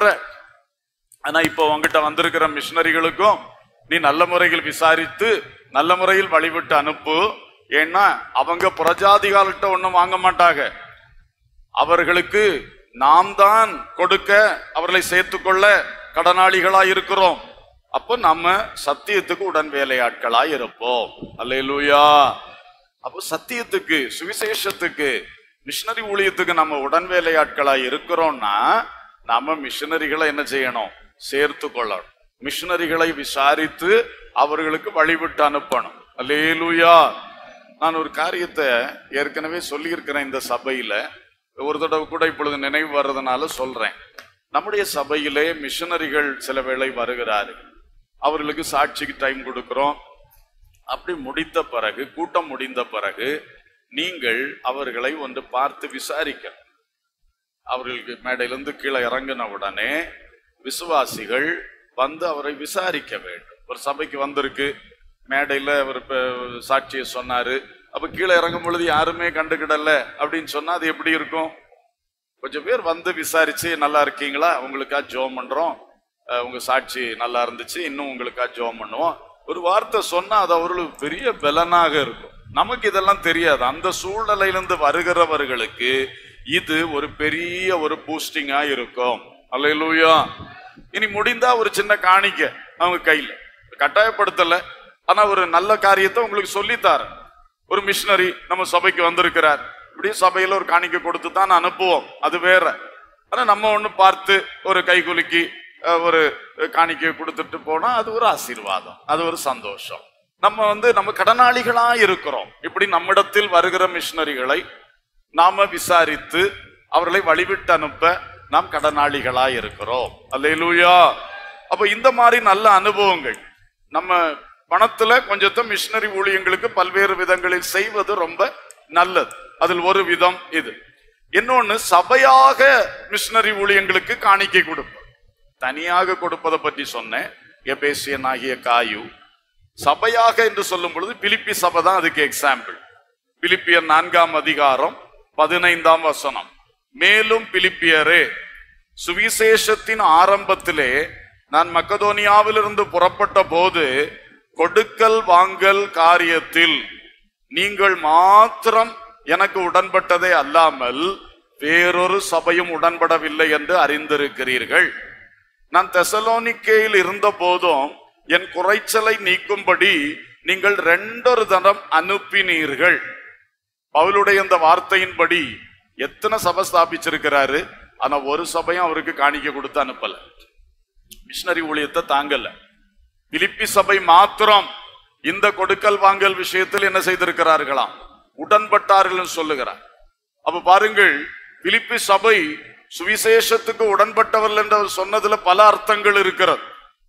ஆனா இப்போ உங்ககிட்ட வந்திருக்கிற மிஷினரிகளுக்கும் நீ நல்ல முறையில் விசாரித்து நல்ல முறையில் வழிவிட்டு அனுப்பு ஏன்னா அவங்க புறஜாதிகால்கிட்ட ஒண்ணும் வாங்க மாட்டாங்க அவர்களுக்கு நாம் தான் கொடுக்க அவர்களை சேர்த்துக்கொள்ள கடனாளிகளா இருக்கிறோம் அப்போ நம்ம சத்தியத்துக்கு உடன் வேலையாட்களா இருப்போம் அல்லேலூயா அப்போ சத்தியத்துக்கு சுவிசேஷத்துக்கு மிஷினரி ஊழியத்துக்கு நம்ம உடன் வேலையாட்களா இருக்கிறோம்னா நாம மிஷினரிகளை என்ன செய்யணும் சேர்த்து கொள்ளணும் மிஷினரிகளை விசாரித்து அவர்களுக்கு வழிவிட்டு அனுப்பணும் அல்லேலூயா நான் ஒரு காரியத்தை ஏற்கனவே சொல்லியிருக்கிறேன் இந்த சபையில ஒரு தடவை கூட இப்பொழுது நினைவு வர்றதுனால சொல்றேன் நம்முடைய சபையிலே மிஷனரிகள் சில வேளை வருகிறார்கள் அவர்களுக்கு சாட்சிக்கு டைம் கொடுக்கிறோம் அப்படி முடித்த பிறகு கூட்டம் முடிந்த பிறகு நீங்கள் அவர்களை ஒன்று பார்த்து விசாரிக்க அவர்களுக்கு மேடையிலிருந்து கீழே இறங்கின உடனே விசுவாசிகள் வந்து அவரை விசாரிக்க வேண்டும் ஒரு சபைக்கு வந்திருக்கு மேடையில அவர் இப்ப சாட்சியை சொன்னாரு அப்ப கீழே இறங்கும் பொழுது யாருமே கண்டுக்கிடல அப்படின்னு சொன்னா அது எப்படி இருக்கும் கொஞ்சம் பேர் வந்து விசாரிச்சு நல்லா இருக்கீங்களா உங்களுக்கா ஜோம் பண்றோம் அஹ் உங்க சாட்சி நல்லா இருந்துச்சு இன்னும் உங்களுக்கா ஜோம் பண்ணுவோம் ஒரு வார்த்தை சொன்னா அது அவர்களுக்கு பெரிய பலனாக இருக்கும் நமக்கு இதெல்லாம் தெரியாது அந்த சூழ்நிலையிலிருந்து வருகிறவர்களுக்கு இது ஒரு பெரிய ஒரு பூஸ்டிங்கா இருக்கும் அல்லேலூயா இனி முடிந்தா ஒரு சின்ன காணிக்க அவங்க கையில கட்டாயப்படுத்தல ஆனா ஒரு நல்ல காரியத்தை உங்களுக்கு சொல்லித்தாரேன் ஒரு மிஷினரி நம்ம சபைக்கு வந்திருக்கிறார் இப்படி சபையில ஒரு காணிக்கை கொடுத்து தான் அனுப்புவோம் அது வேற ஆனா நம்ம ஒண்ணு பார்த்து ஒரு கை குலுக்கி அஹ், ஒரு காணிக்கை கொடுத்துட்டு போனா அது ஒரு ஆசீர்வாதம் அது ஒரு சந்தோஷம் நம்ம வந்து நம்ம கடனாளிகளா இருக்கிறோம் இப்படி நம்மிடத்தில் வருகிற மிஷினரிகளை நாம விசாரித்து அவர்களை வழிவிட்டு அனுப்ப நாம் கடனாளிகளா இருக்கிறோம் அல்லேலூயா அப்ப இந்த மாதிரி நல்ல அனுபவங்கள் நம்ம பணத்துல கொஞ்சத்தை மிஷினரி ஊழியங்களுக்கு பல்வேறு விதங்களில் செய்வது ரொம்ப நல்லது அதில் ஒரு விதம் இது இன்னொன்னு சபையாக மிஷினரி ஊழியங்களுக்கு காணிக்கை கொடுப்பது தனியாக கொடுப்பதை பற்றி சொன்னேன் எபேசியன் ஆகிய காயு சபையாக என்று சொல்லும் பொழுது பிலிப்பி சபை தான் அதுக்கு எக்ஸாம்பிள் பிலிப்பியர் நான்காம் அதிகாரம் பதினைந்தாம் வசனம் மேலும் பிலிப்பியரே சுவிசேஷத்தின் ஆரம்பத்திலே நான் மக்கதோனியாவிலிருந்து புறப்பட்ட போது கொடுக்கல் வாங்கல் காரியத்தில் நீங்கள் மாத்திரம் எனக்கு உடன்பட்டதே அல்லாமல் வேறொரு சபையும் உடன்படவில்லை என்று அறிந்திருக்கிறீர்கள் நான் தெசலோனிக்கேயில் இருந்த போதும் என் குறைச்சலை நீக்கும்படி நீங்கள் ரெண்டொரு தரம் அனுப்பினீர்கள் பவுலுடைய இந்த வார்த்தையின்படி எத்தனை சபை ஸ்தாபிச்சிருக்கிறாரு ஆனா ஒரு சபையும் அவருக்கு காணிக்க கொடுத்து அனுப்பல மிஷினரி ஊழியத்தை தாங்கல பிலிப்பி சபை மாத்திரம் இந்த கொடுக்கல் வாங்கல் விஷயத்தில் என்ன செய்திருக்கிறார்களாம் உடன்பட்டார்கள் சொல்லுகிறார் அப்ப பாருங்கள் பிலிப்பி சபை சுவிசேஷத்துக்கு உடன்பட்டவர்கள் என்று அவர் சொன்னதுல பல அர்த்தங்கள் இருக்கிறது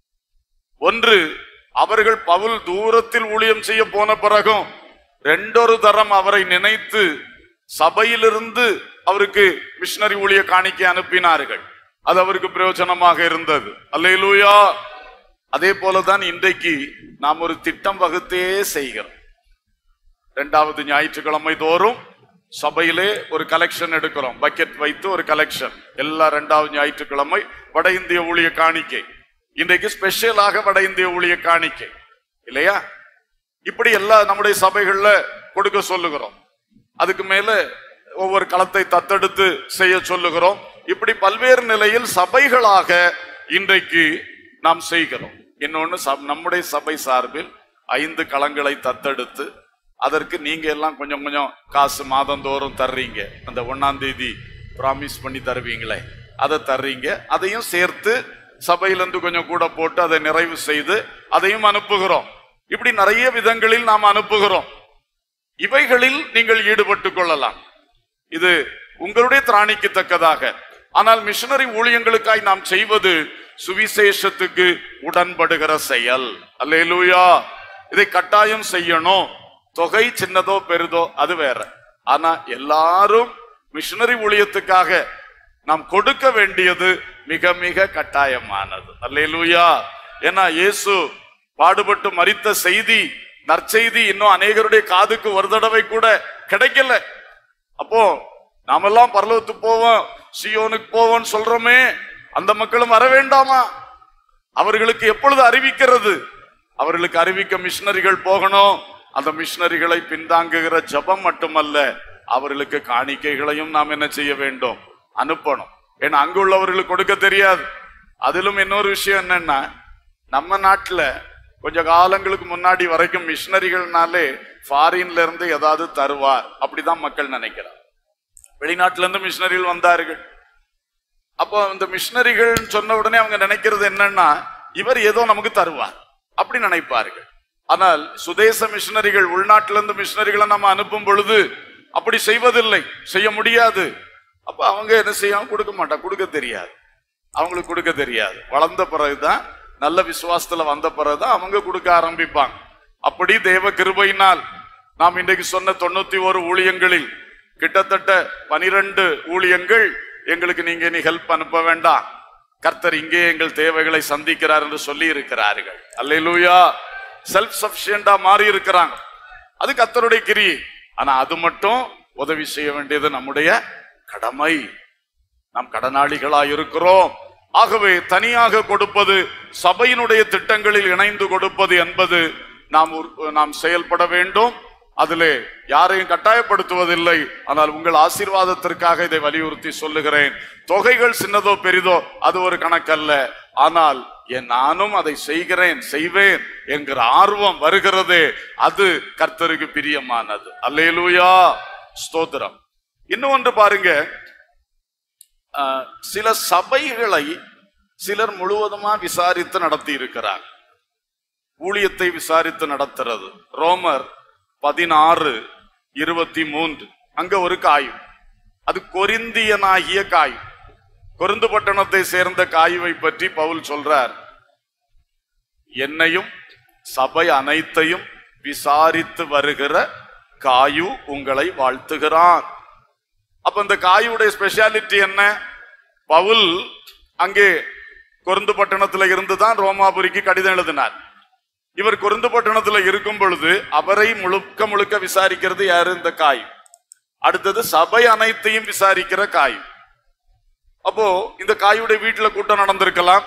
ஒன்று அவர்கள் பவுல் தூரத்தில் ஊழியம் செய்ய போன பிறகும் ரெண்டொரு தரம் அவரை நினைத்து சபையிலிருந்து அவருக்கு மிஷினரி ஊழிய காணிக்கை அனுப்பினார்கள் அது அவருக்கு பிரயோஜனமாக இருந்தது அல்லேலூயா அதே போலதான் இன்றைக்கு நாம் ஒரு திட்டம் வகுத்தே செய்கிறோம் இரண்டாவது ஞாயிற்றுக்கிழமை தோறும் சபையிலே ஒரு கலெக்ஷன் எடுக்கிறோம் பக்கெட் வைத்து ஒரு கலெக்ஷன் எல்லா இரண்டாவது ஞாயிற்றுக்கிழமை வட இந்திய ஊழிய காணிக்கை இன்றைக்கு ஸ்பெஷலாக வட இந்திய ஊழிய காணிக்கை இல்லையா இப்படி எல்லா நம்முடைய சபைகள்ல கொடுக்க சொல்லுகிறோம் அதுக்கு மேல ஒவ்வொரு களத்தை தத்தெடுத்து செய்ய சொல்லுகிறோம் இப்படி பல்வேறு நிலையில் சபைகளாக இன்றைக்கு நாம் செய்கிறோம் இன்னொன்னு சப்- நம்முடைய சபை சார்பில் ஐந்து களங்களை தத்தெடுத்து அதற்கு நீங்க எல்லாம் கொஞ்சம் கொஞ்சம் காசு மாதந்தோறும் தர்றீங்க அந்த ஒன்னாம் தேதி ப்ராமிஸ் பண்ணி தருவீங்களே அதை தர்றீங்க அதையும் சேர்த்து சபையிலிருந்து கொஞ்சம் கூட போட்டு அதை நிறைவு செய்து அதையும் அனுப்புகிறோம் இப்படி நிறைய விதங்களில் நாம் அனுப்புகிறோம் இவைகளில் நீங்கள் ஈடுபட்டுக் கொள்ளலாம் இது உங்களுடைய திராணிக்கு தக்கதாக ஆனால் மிஷனரி ஊழியங்களுக்காய் நாம் செய்வது சுவிசேஷத்துக்கு உடன்படுகிற செயல் அல்லேலூயா இதை கட்டாயம் செய்யணும் தொகை சின்னதோ பெரிதோ அது வேற ஆனா எல்லாரும் மிஷனரி ஊழியத்துக்காக நாம் கொடுக்க வேண்டியது மிக மிக கட்டாயமானது அல்லேலூயா ஏன்னா இயேசு பாடுபட்டு மரித்த செய்தி நற்செய்தி இன்னும் அநேகருடைய காதுக்கு ஒரு தடவை கூட கிடைக்கல அப்போ நாமெல்லாம் பரலோகத்துக்கு போவோம் சியோனுக்கு போவோம் சொல்றோமே அந்த மக்களும் வர வேண்டாமா அவர்களுக்கு எப்பொழுது அறிவிக்கிறது அவர்களுக்கு அறிவிக்க மிஷனரிகள் போகணும் அந்த மிஷனரிகளை பின்தாங்குகிற ஜபம் மட்டுமல்ல அவர்களுக்கு காணிக்கைகளையும் நாம் என்ன செய்ய வேண்டும் அனுப்பணும் ஏன்னா அங்குள்ளவர்களுக்கு கொடுக்க தெரியாது அதிலும் இன்னொரு விஷயம் என்னன்னா நம்ம நாட்டுல கொஞ்ச காலங்களுக்கு முன்னாடி வரைக்கும் மிஷனரிகள்னாலே ஃபாரின்ல இருந்து ஏதாவது தருவார் அப்படிதான் மக்கள் நினைக்கிறார் வெளிநாட்டுல இருந்து மிஷனரிகள் வந்தார்கள் அப்போ இந்த மிஷனரிகள் சொன்ன உடனே அவங்க நினைக்கிறது என்னன்னா இவர் ஏதோ நமக்கு தருவார் அப்படி நினைப்பார்கள் ஆனால் சுதேச மிஷனரிகள் உள்நாட்டிலிருந்து மிஷனரிகளை நம்ம அனுப்பும் பொழுது அப்படி செய்வதில்லை செய்ய முடியாது அப்ப அவங்க என்ன செய்யாம கொடுக்க மாட்டாங்க கொடுக்க தெரியாது அவங்களுக்கு கொடுக்க தெரியாது வளர்ந்த பிறகுதான் நல்ல விசுவாசத்துல வந்த பிறகுதான் அவங்க கொடுக்க ஆரம்பிப்பாங்க அப்படி தேவ கிருபையினால் நாம் இன்றைக்கு சொன்ன தொண்ணூத்தி ஒரு ஊழியங்களில் கிட்டத்தட்ட பனிரெண்டு ஊழியங்கள் எங்களுக்கு நீங்க இனி ஹெல்ப் அனுப்ப வேண்டாம் கர்த்தர் இங்கே எங்கள் தேவைகளை சந்திக்கிறார் என்று சொல்லி இருக்கிறார்கள் அல்லேலூயா செல்ஃப் சஃபிஷியண்டா மாறி இருக்கிறாங்க அது கர்த்தருடைய கிரி ஆனா அது மட்டும் உதவி செய்ய வேண்டியது நம்முடைய கடமை நாம் கடனாளிகளா இருக்கிறோம் ஆகவே தனியாக கொடுப்பது சபையினுடைய திட்டங்களில் இணைந்து கொடுப்பது என்பது நாம் ஒரு- நாம் செயல்பட வேண்டும் அதிலே யாரையும் கட்டாயப்படுத்துவதில்லை ஆனால் உங்கள் ஆசீர்வாதத்திற்காக இதை வலியுறுத்தி சொல்லுகிறேன் தொகைகள் சின்னதோ பெரிதோ அது ஒரு கணக்கல்ல ஆனால் என் நானும் அதை செய்கிறேன் செய்வேன் என்கிற ஆர்வம் வருகிறது அது கர்த்தருக்கு பிரியமானது அல்லேலூயா ஸ்தோத்திரம் இன்னும் ஒன்று பாருங்க ஆஹ், சில சபைகளை சிலர் முழுவதுமா விசாரித்து நடத்தி இருக்கிறார் ஊழியத்தை விசாரித்து நடத்துறது ரோமர் பதினாறு இருபத்தி மூன்று அங்க ஒரு காயும் அது கொரிந்தியனாகிய காயும் கொருந்து பட்டணத்தை சேர்ந்த காயுவை பற்றி பவுல் சொல்றார் என்னையும் சபை அனைத்தையும் விசாரித்து வருகிற காயு உங்களை வாழ்த்துகிறான் அப்ப இந்த காயுடைய ஸ்பெஷாலிட்டி என்ன பவுல் அங்கே கொருந்து பட்டணத்துல இருந்து தான் ரோமாபுரிக்கு கடிதம் எழுதினார் இவர் கொருந்து பட்டணத்துல இருக்கும் பொழுது அவரை முழுக்க முழுக்க விசாரிக்கிறது யாரு இந்த காய் அடுத்தது சபை அனைத்தையும் விசாரிக்கிற காய் அப்போ இந்த காயுடைய வீட்டுல கூட்டம் நடந்திருக்கலாம்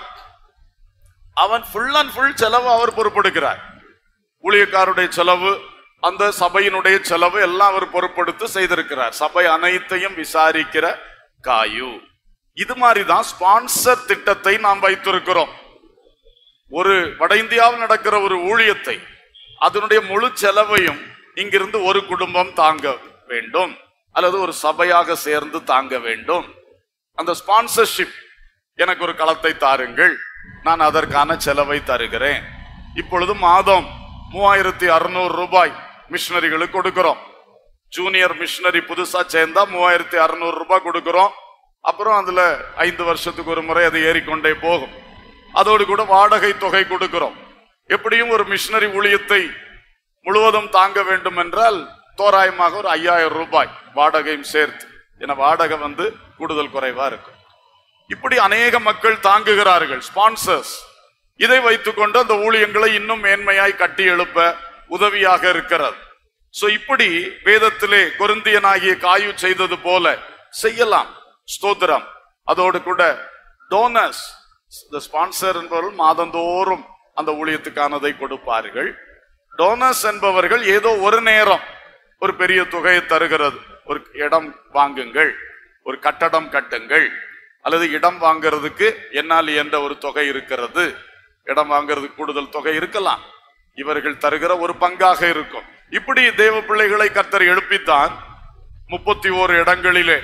அவன் ஃபுல் அண்ட் ஃபுல் செலவு அவர் பொறுப்பெடுக்கிறார் ஊழியக்காருடைய செலவு அந்த சபையினுடைய செலவு எல்லாம் அவர் பொறுப்பெடுத்து செய்திருக்கிறார் சபை அனைத்தையும் விசாரிக்கிற காயு இது மாதிரிதான் ஸ்பான்சர் திட்டத்தை நாம் வைத்திருக்கிறோம் ஒரு வட இந்தியாவில் நடக்கிற ஒரு ஊழியத்தை அதனுடைய முழு செலவையும் இங்கிருந்து ஒரு குடும்பம் தாங்க வேண்டும் அல்லது ஒரு சபையாக சேர்ந்து தாங்க வேண்டும் அந்த ஸ்பான்சர்ஷிப் எனக்கு ஒரு களத்தை தாருங்கள் நான் அதற்கான செலவை தருகிறேன் இப்பொழுது மாதம் மூவாயிரத்தி அறுநூறு ரூபாய் மிஷினரிகளுக்கு கொடுக்கிறோம் ஜூனியர் மிஷினரி புதுசா சேர்ந்தா மூவாயிரத்தி அறுநூறு ரூபாய் கொடுக்கிறோம் அப்புறம் அதுல ஐந்து வருஷத்துக்கு ஒரு முறை அது ஏறிக்கொண்டே போகும் அதோடு கூட வாடகை தொகை கொடுக்கிறோம் எப்படியும் ஒரு மிஷினரி ஊழியத்தை முழுவதும் தாங்க வேண்டும் என்றால் தோராயமாக ஒரு ஐயாயிரம் ரூபாய் வாடகையும் சேர்த்து ஏன்னா வாடகை வந்து கூடுதல் குறைவா இருக்கும் இப்படி அநேக மக்கள் தாங்குகிறார்கள் ஸ்பான்சர்ஸ் இதை வைத்துக்கொண்டு அந்த ஊழியங்களை இன்னும் மேன்மையாய் கட்டி எழுப்ப உதவியாக இருக்கிறது சோ இப்படி வேதத்திலே கொருந்தியனாகிய காயு செய்தது போல செய்யலாம் ஸ்தோத்திரம் அதோடு கூட டோனர்ஸ் இந்த ஸ்பான்சர் என்பவர்கள் மாதந்தோறும் அந்த ஊழியத்துக்கானதை கொடுப்பார்கள் டோனர்ஸ் என்பவர்கள் ஏதோ ஒரு நேரம் ஒரு பெரிய தொகையை தருகிறது ஒரு இடம் வாங்குங்கள் ஒரு கட்டடம் கட்டுங்கள் அல்லது இடம் வாங்குறதுக்கு என்னால் என்ற ஒரு தொகை இருக்கிறது இடம் வாங்குறது கூடுதல் தொகை இருக்கலாம் இவர்கள் தருகிற ஒரு பங்காக இருக்கும் இப்படி தேவ பிள்ளைகளை கர்த்தர் எழுப்பித்தான் முப்பத்தி ஓரு இடங்களிலே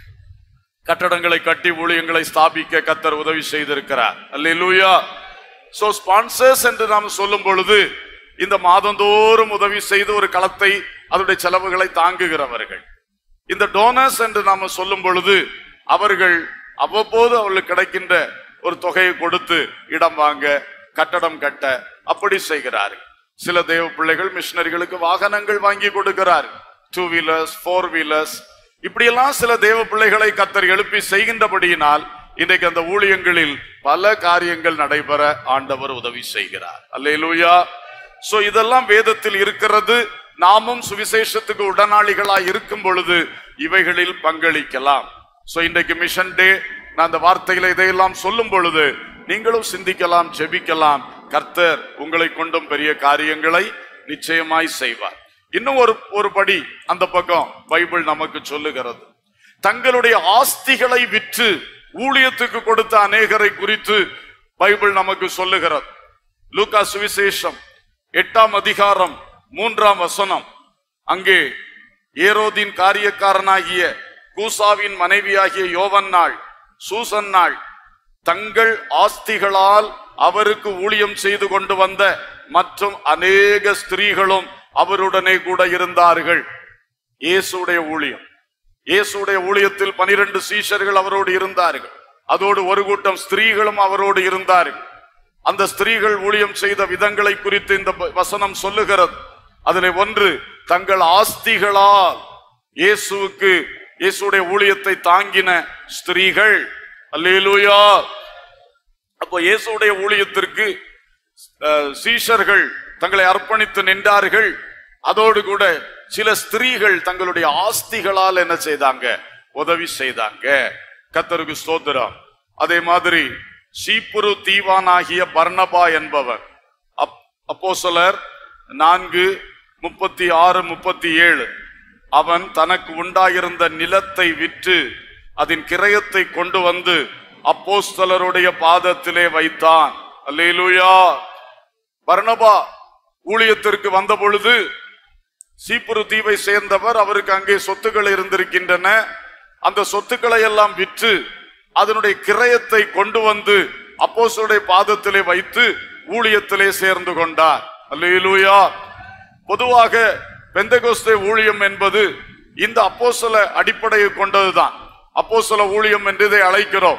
கட்டடங்களை கட்டி ஊழியங்களை ஸ்தாபிக்க கத்தர் உதவி செய்திருக்கிறார் அல்லேலூயா சோ ஸ்பான்சர்ஸ் என்று நாம் சொல்லும் பொழுது இந்த மாதந்தோறும் உதவி செய்து ஒரு களத்தை அதனுடைய செலவுகளை தாங்குகிறவர்கள் இந்த டோனர்ஸ் என்று நாம சொல்லும் பொழுது அவர்கள் அவ்வப்போது அவர்களுக்கு கிடைக்கின்ற ஒரு தொகையை கொடுத்து இடம் வாங்க கட்டடம் கட்ட அப்படி செய்கிறார்கள் சில தேவ பிள்ளைகள் மிஷினரிகளுக்கு வாகனங்கள் வாங்கி கொடுக்கிறார் டூ வீலர்ஸ் ஃபோர் வீலர்ஸ் இப்படியெல்லாம் சில தேவ பிள்ளைகளை கத்தர் எழுப்பி செய்கின்றபடியினால் இன்றைக்கு அந்த ஊழியங்களில் பல காரியங்கள் நடைபெற ஆண்டவர் உதவி செய்கிறார் அல்லேலூயா சோ இதெல்லாம் வேதத்தில் இருக்கிறது நாமும் சுவிசேஷத்துக்கு உடனாளிகளாய் இருக்கும் பொழுது இவைகளில் பங்களிக்கலாம் சோ இன்றைக்கு மிஷன் டே நான் அந்த வார்த்தைகளை இதையெல்லாம் சொல்லும் பொழுது நீங்களும் சிந்திக்கலாம் ஜெபிக்கலாம் கர்த்தர் உங்களை கொண்டும் பெரிய காரியங்களை நிச்சயமாய் செய்வார் இன்னும் ஒரு ஒரு படி அந்த பக்கம் பைபிள் நமக்கு சொல்லுகிறது தங்களுடைய ஆஸ்திகளை விற்று ஊழியத்துக்கு கொடுத்த அநேகரை குறித்து பைபிள் நமக்கு சொல்லுகிறது லூக்கா சுவிசேஷம் எட்டாம் அதிகாரம் மூன்றாம் வசனம் அங்கே ஏரோதின் காரியக்காரனாகிய கூசாவின் மனைவியாகிய யோவன்னாள் சூசன்னாள் தங்கள் ஆஸ்திகளால் அவருக்கு ஊழியம் செய்து கொண்டு வந்த மற்றும் அநேக ஸ்திரீகளும் அவருடனே கூட இருந்தார்கள் இயேசுடைய ஊழியம் இயேசுடைய ஊழியத்தில் பனிரெண்டு சீஷர்கள் அவரோடு இருந்தார்கள் அதோடு ஒரு கூட்டம் ஸ்திரீகளும் அவரோடு இருந்தார்கள் அந்த ஸ்திரீகள் ஊழியம் செய்த விதங்களை குறித்து இந்த ப- வசனம் சொல்லுகிறது அதிலே ஒன்று தங்கள் ஆஸ்திகளால் இயேசுவுக்கு இயேசுடைய ஊழியத்தை தாங்கின ஸ்திரீகள் அல்லேலூயா அப்போ இயேசுடைய ஊழியத்திற்கு அஹ், சீஷர்கள் தங்களை அர்ப்பணித்து நின்றார்கள் அதோடு கூட சில ஸ்திரீகள் தங்களுடைய ஆஸ்திகளால் என்ன செய்தாங்க உதவி செய்தாங்க கத்தருக்கு ஸ்தோத்திரம் அதே மாதிரி சீப்புரு தீவானாகிய பர்னபா என்பவர் அப் அப்போஸ்தலர் நான்கு முப்பத்தி ஆறு முப்பத்தி ஏழு அவன் தனக்கு உண்டாயிருந்த நிலத்தை விற்று அதன் கிரயத்தை கொண்டு வந்து அப்போஸ்தலருடைய பாதத்திலே வைத்தான் அல்லேலூயா பர்னபா ஊழியத்திற்கு வந்த பொழுது சீப்புரு தீவை சேர்ந்தவர் அவருக்கு அங்கே சொத்துக்கள் இருந்திருக்கின்றன அந்த சொத்துக்களை எல்லாம் விற்று அதனுடைய கிரயத்தை கொண்டு வந்து அப்போஸ்தலருடைய பாதத்திலே வைத்து ஊழியத்திலே சேர்ந்து கொண்டார் அல்லேலூயா பொதுவாக பெந்தகோஸ்தே ஊழியம் என்பது இந்த அப்போஸ்தல அடிப்படையை கொண்டதுதான் அப்போஸ்தல ஊழியம் என்று இதை அழைக்கிறோம்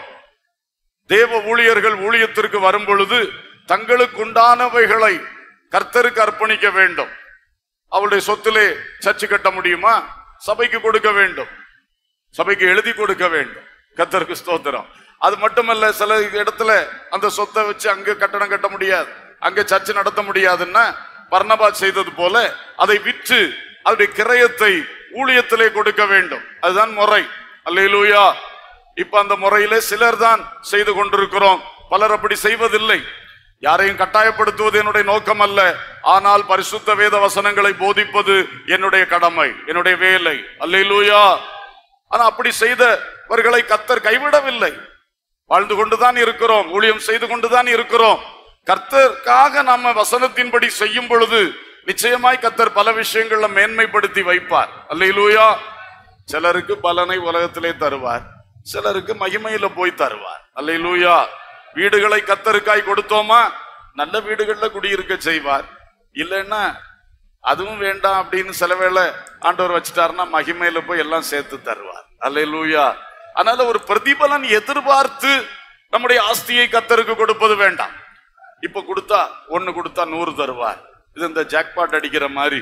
தேவ ஊழியர்கள் ஊழியத்திற்கு வரும் பொழுது தங்களுக்குண்டானவைகளை கர்த்தருக்கு அர்ப்பணிக்க வேண்டும் அவளுடைய சொத்திலே சர்ச்சு கட்ட முடியுமா சபைக்கு கொடுக்க வேண்டும் சபைக்கு எழுதி கொடுக்க வேண்டும் கர்த்தருக்கு ஸ்தோத்திரம் அது மட்டுமல்ல சில இடத்துல அந்த சொத்தை வச்சு அங்க கட்டடம் கட்ட முடியாது அங்க சர்ச்சு நடத்த முடியாதுன்னா பர்ணபா செய்தது போல அதை விற்று அதனுடைய கிரயத்தை ஊழியத்திலே கொடுக்க வேண்டும் அதுதான் முறை அல்லேலூயா இப்ப அந்த முறையிலே சிலர் தான் செய்து கொண்டிருக்கிறோம் பலர் அப்படி செய்வதில்லை யாரையும் கட்டாயப்படுத்துவது என்னுடைய நோக்கம் அல்ல ஆனால் பரிசுத்த வேத வசனங்களை போதிப்பது என்னுடைய கடமை என்னுடைய வேலை அல்லேலூயா ஆனா அப்படி செய்தவர்களை கத்தர் கைவிடவில்லை வாழ்ந்து கொண்டுதான் இருக்கிறோம் ஊழியம் செய்து கொண்டுதான் இருக்கிறோம் கர்த்தருக்காக நாம வசனத்தின்படி செய்யும் பொழுது நிச்சயமாய் கத்தர் பல விஷயங்கள்ல மேன்மைப்படுத்தி வைப்பார் அல்லேலூயா சிலருக்கு பலனை உலகத்திலே தருவார் சிலருக்கு மகிமையில போய் தருவார் அல்லேலூயா வீடுகளை கத்தருக்காய் கொடுத்தோமா நல்ல வீடுகள்ல குடியிருக்க செய்வார் இல்லைன்னா அதுவும் வேண்டாம் அப்படின்னு சில வேளை ஆண்டவர் வச்சுட்டாருன்னா மகிமையில போய் எல்லாம் சேர்த்து தருவார் அல்லேலூயா அதனால ஒரு பிரதிபலன் எதிர்பார்த்து நம்முடைய ஆஸ்தியை கத்தருக்கு கொடுப்பது வேண்டாம் இப்ப கொடுத்தா ஒண்ணு கொடுத்தா நூறு தருவார் இது இந்த ஜாக்பாட் அடிக்கிற மாதிரி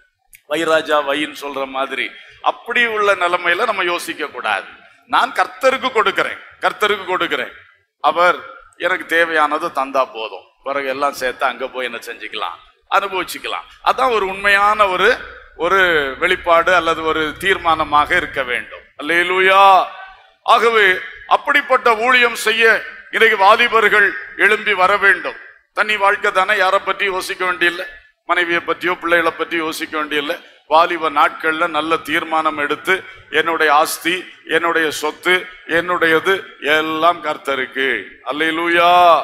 வைராஜா வைன்னு சொல்ற மாதிரி அப்படி உள்ள நிலைமையில நம்ம யோசிக்க கூடாது நான் கர்த்தருக்கு கொடுக்கிறேன் கர்த்தருக்கு கொடுக்கிறேன் அவர் எனக்கு தேவையானது தந்தா போதும் பிறகு எல்லாம் சேர்த்து அங்க போய் என்ன செஞ்சுக்கலாம் அனுபவிச்சுக்கலாம் அதான் ஒரு உண்மையான ஒரு ஒரு வெளிப்பாடு அல்லது ஒரு தீர்மானமாக இருக்க வேண்டும் அல்லேலூயா ஆகவே அப்படிப்பட்ட ஊழியம் செய்ய இன்றைக்கு வாலிபர்கள் எழும்பி வர வேண்டும் தனி வாழ்க்கை தானே யாரை பற்றி யோசிக்க வேண்டியில்லை மனைவியை பற்றியோ பிள்ளைகளை பற்றி யோசிக்க வேண்டியில்லை வாலிப நாட்கள்ல நல்ல தீர்மானம் எடுத்து என்னுடைய ஆஸ்தி என்னுடைய சொத்து என்னுடையது எல்லாம் கர்த்தருக்கு அல்லேலூயா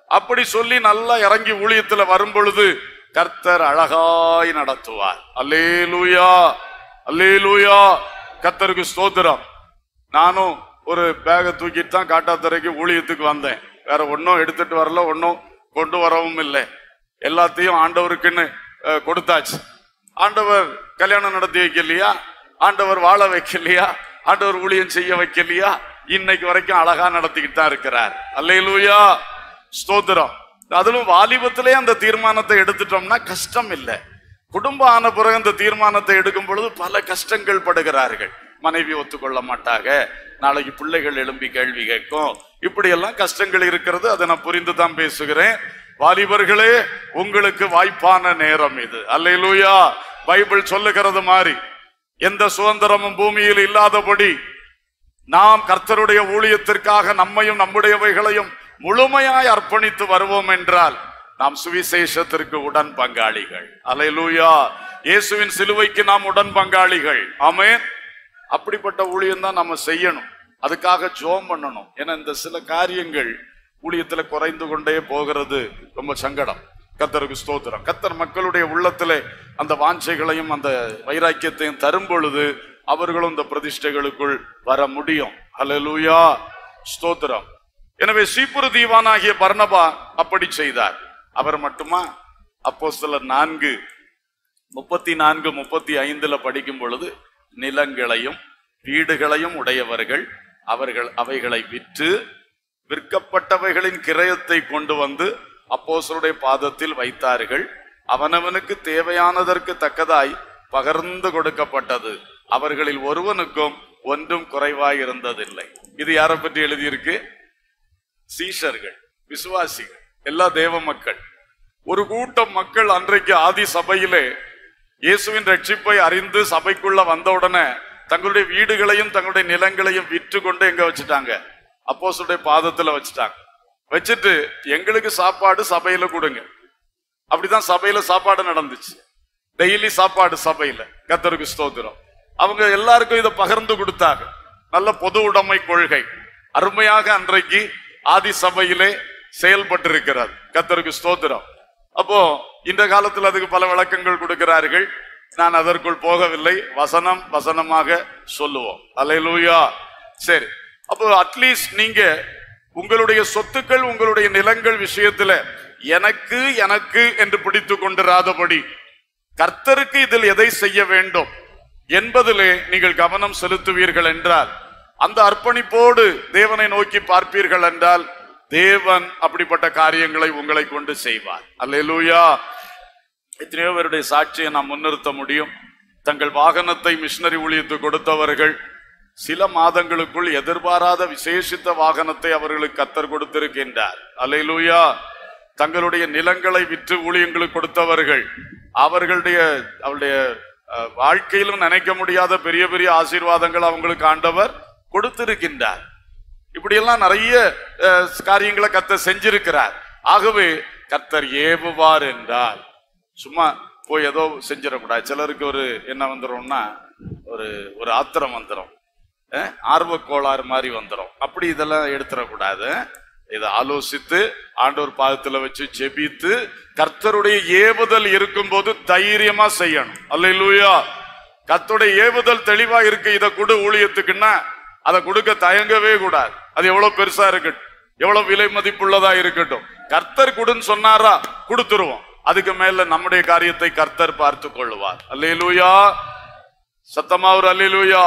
அப்படி சொல்லி நல்லா இறங்கி ஊழியத்துல வரும் பொழுது கர்த்தர் அழகாய் நடத்துவார் அல்லேலூயா அல்லேலூயா கர்த்தருக்கு ஸ்தோத்திரம் நானும் ஒரு பேகை தூக்கிட்டு தான் காட்டாத்துறைக்கு ஊழியத்துக்கு வந்தேன் வேற ஒன்றும் எடுத்துட்டு வரல ஒன்றும் கொண்டு வரவும் இல்லை எல்லாத்தையும் ஆண்டவருக்குன்னு அஹ், கொடுத்தாச்சு ஆண்டவர் கல்யாணம் நடத்தி வைக்கலையா ஆண்டவர் வாழ வைக்கலையா ஆண்டவர் ஊழியம் செய்ய வைக்கலையா இன்னைக்கு வரைக்கும் அழகா நடத்திக்கிட்டு தான் இருக்கிறார் அல்லேலூயா ஸ்தோத்திரம் அதிலும் வாலிபத்திலே அந்த தீர்மானத்தை எடுத்துட்டோம்னா கஷ்டம் இல்லை குடும்பம் ஆன பிறகு அந்த தீர்மானத்தை எடுக்கும் பொழுது பல கஷ்டங்கள் படுகிறார்கள் மனைவி ஒத்துக்கொள்ள மாட்டாங்க நாளைக்கு பிள்ளைகள் எழும்பி கேள்வி கேட்கும் இப்படி எல்லாம் கஷ்டங்கள் இருக்கிறது அதை நான் புரிந்து தான் பேசுகிறேன் வாலிபர்களே உங்களுக்கு வாய்ப்பான நேரம் இது அல்லேலூயா பைபிள் சொல்லுகிறது மாதிரி எந்த சுதந்திரமும் பூமியில் இல்லாதபடி நாம் கர்த்தருடைய ஊழியத்திற்காக நம்மையும் நம்முடையவைகளையும் முழுமையாய் அர்ப்பணித்து வருவோம் என்றால் நாம் சுவிசேஷத்திற்கு உடன் பங்காளிகள் அலையலூயா இயேசுவின் சிலுவைக்கு நாம் உடன் பங்காளிகள் ஆமென் அப்படிப்பட்ட ஊழியம் தான் நம்ம செய்யணும் அதுக்காக ஜோம் பண்ணணும் ஏன்னா இந்த சில காரியங்கள் ஊழியத்துல குறைந்து கொண்டே போகிறது ரொம்ப சங்கடம் கத்தருக்கு ஸ்தோத்திரம் கத்தர் மக்களுடைய உள்ளத்திலே அந்த வாஞ்சைகளையும் அந்த வைராக்கியத்தையும் தரும் பொழுது அவர்களும் இந்த பிரதிஷ்டைகளுக்குள் வர முடியும் ஹalleluya ஸ்தோத்திரம் எனவே சீப்புரு தீவானாகிய பர்னபா அப்படி செய்தார் அவர் மட்டுமா அப்போ நான்கு முப்பத்தி நான்கு முப்பத்தி ஐந்துல படிக்கும் பொழுது நிலங்களையும் வீடுகளையும் உடையவர்கள் அவர்கள் அவைகளை விற்று விற்கப்பட்டவைகளின் கிரயத்தை கொண்டு வந்து அப்போஸ்தலருடைய பாதத்தில் வைத்தார்கள் அவனவனுக்கு தேவையானதற்கு தக்கதாய் பகர்ந்து கொடுக்கப்பட்டது அவர்களில் ஒருவனுக்கும் ஒன்றும் குறைவாய் இருந்ததில்லை இது யாரை பற்றி எழுதியிருக்கு சீஷர்கள் விசுவாசிகள் எல்லா தேவ மக்கள் ஒரு கூட்டம் மக்கள் அன்றைக்கு ஆதி சபையிலே இயேசுவின் ரட்சிப்பை அறிந்து சபைக்குள்ள வந்தவுடனே தங்களுடைய வீடுகளையும் தங்களுடைய நிலங்களையும் விற்று கொண்டு எங்க வச்சுட்டாங்க அப்போஸ்தலருடைய பாதத்துல வச்சுட்டாங்க வச்சுட்டு எங்களுக்கு சாப்பாடு சபையில கொடுங்க அப்படிதான் சபையில சாப்பாடு நடந்துச்சு டெய்லி சாப்பாடு சபையில கத்தருக்கு ஸ்தோத்திரம் அவங்க எல்லாருக்கும் இதை பகிர்ந்து கொடுத்தாங்க நல்ல பொது உடைமை கொள்கை அருமையாக அன்றைக்கு ஆதி சபையிலே செயல்பட்டிருக்கிறது கத்தருக்கு ஸ்தோத்திரம் அப்போ இந்த காலத்தில் அதுக்கு பல விளக்கங்கள் கொடுக்கிறார்கள் நான் அதற்குள் போகவில்லை வசனம் வசனமாக சொல்லுவோம் அல்லேலூயா சரி அப்போ அட்லீஸ்ட் நீங்க உங்களுடைய சொத்துக்கள் உங்களுடைய நிலங்கள் விஷயத்துல எனக்கு எனக்கு என்று பிடித்து கொண்டிராதபடி கர்த்தருக்கு இதில் எதை செய்ய வேண்டும் என்பதிலே நீங்கள் கவனம் செலுத்துவீர்கள் என்றால் அந்த அர்ப்பணிப்போடு தேவனை நோக்கி பார்ப்பீர்கள் என்றால் தேவன் அப்படிப்பட்ட காரியங்களை உங்களை கொண்டு செய்வார் அல்லேலூயா எத்தனையோ பேருடைய சாட்சியை நாம் முன்னிறுத்த முடியும் தங்கள் வாகனத்தை மிஷினரி ஊழியத்துக்கு கொடுத்தவர்கள் சில மாதங்களுக்குள் எதிர்பாராத விசேஷித்த வாகனத்தை அவர்களுக்கு கத்தர் கொடுத்திருக்கின்றார் அல்லேலூயா தங்களுடைய நிலங்களை விற்று ஊழியங்களுக்கு கொடுத்தவர்கள் அவர்களுடைய அவருடைய அஹ், வாழ்க்கையிலும் நினைக்க முடியாத பெரிய பெரிய ஆசீர்வாதங்கள் அவங்களுக்கு ஆண்டவர் கொடுத்திருக்கின்றார் இப்படியெல்லாம் நிறைய அஹ், காரியங்களை கத்தர் செஞ்சிருக்கிறார் ஆகவே கத்தர் ஏவுவார் என்றால் சும்மா போய் ஏதோ செஞ்சிடக்கூடாது சிலருக்கு ஒரு என்ன வந்துரும்னா ஒரு ஒரு ஆத்திரம் வந்துடும் அஹ், ஆர்வக் கோளாறு மாதிரி வந்துடும் அப்படி இதெல்லாம் எடுத்துடக்கூடாது இதை ஆலோசித்து ஆண்டவர் பாதத்துல வச்சு ஜெபித்து கர்த்தருடைய ஏவுதல் இருக்கும்போது தைரியமா செய்யணும் அல்லேலூயா கர்த்தருடைய ஏவுதல் தெளிவா இருக்கு இதை கொடு ஊழியத்துக்குன்னா அதை கொடுக்க தயங்கவே கூடாது அது எவ்வளவு பெருசா இருக்கட்டும் எவ்வளவு விலை மதிப்புள்ளதா இருக்கட்டும் கர்த்தர் கொடுன்னு சொன்னாரா கொடுத்துருவோம் அதுக்கு மேல நம்முடைய காரியத்தை கர்த்தர் பார்த்து கொள்ளுவார் அல்லேலூயா சத்தமா ஒரு அல்லேலூயா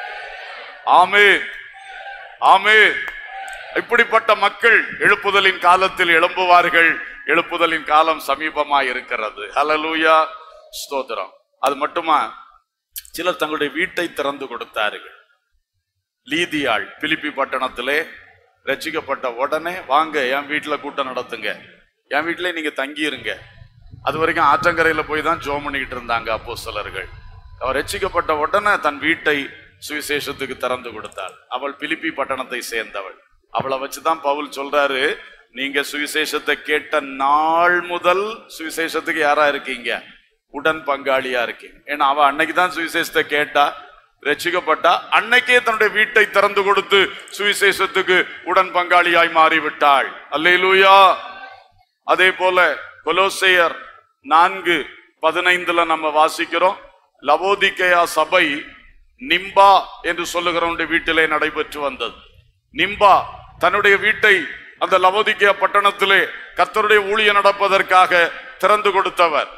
ஆமே ஆமே இப்படிப்பட்ட மக்கள் எழுப்புதலின் காலத்தில் எழும்புவார்கள் எழுப்புதலின் காலம் சமீபமா இருக்கிறது ஹalleluya ஸ்தோத்திரம் அது மட்டுமா சிலர் தங்களுடைய வீட்டை திறந்து கொடுத்தார்கள் லீதியாள் பிலிப்பி பட்டணத்திலே ரட்சிக்கப்பட்ட உடனே வாங்க என் வீட்டுல கூட்டம் நடத்துங்க என் வீட்டிலே நீங்க தங்கி இருங்க அது வரைக்கும் ஆற்றங்கரையில போய் தான் ஜோம் பண்ணிக்கிட்டு இருந்தாங்க அப்போ சிலர்கள் அவர் ரட்சிக்கப்பட்ட உடனே தன் வீட்டை சுவிசேஷத்துக்கு திறந்து கொடுத்தாள் அவள் பிலிப்பி பட்டணத்தை சேர்ந்தவள் அவளை வச்சுதான் பவுல் சொல்றாரு நீங்க சுவிசேஷத்தை கேட்ட நாள் முதல் சுவிசேஷத்துக்கு யாரா இருக்கீங்க உடன் பங்காளியா இருக்கீங்க ஏன்னா அவ அன்னைக்கு தான் சுவிசேஷத்தை கேட்டா ரட்சிக்கப்பட்டா அன்னைக்கே தன்னுடைய வீட்டை திறந்து கொடுத்து சுவிசேஷத்துக்கு உடன் பங்காளியாய் மாறிவிட்டாள் அல்லேலூயா அதே போல கொலோசையர் நான்கு பதினைந்துல நம்ம வாசிக்கிறோம் லவோதிகேயா சபை நிம்பா என்று சொல்லுகிறவனுடைய வீட்டிலே நடைபெற்று வந்தது நிம்பா தன்னுடைய வீட்டை அந்த லவோதிகேயா பட்டணத்திலே கர்த்தருடைய ஊழிய நடப்பதற்காக திறந்து கொடுத்தவர்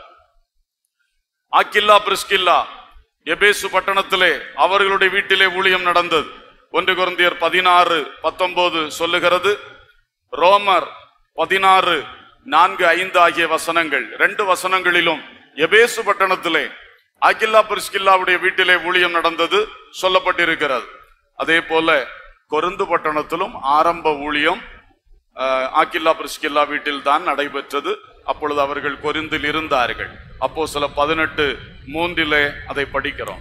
ஆக்கில்லா பிரிஸ்கில்லா எபேசு பட்டணத்திலே அவர்களுடைய வீட்டிலே ஊழியம் நடந்தது ஒன்று குருந்தியர் பதினாறு பத்தொன்பது சொல்லுகிறது ரோமர் பதினாறு நான்கு ஐந்து ஆகிய வசனங்கள் ரெண்டு வசனங்களிலும் எபேசு பட்டணத்திலே ஆக்கில்லா பிரிஸ்கில்லாவுடைய வீட்டிலே ஊழியம் நடந்தது சொல்லப்பட்டிருக்கிறது அதே போல கொருந்து பட்டணத்திலும் ஆரம்ப ஊழியம் அஹ், ஆக்கில்லா பிரிஸ்கில்லா வீட்டில் தான் நடைபெற்றது அப்பொழுது அவர்கள் கொரிந்தில் இருந்தார்கள் அப்போ சில பதினெட்டு மூன்றிலே அதை படிக்கிறோம்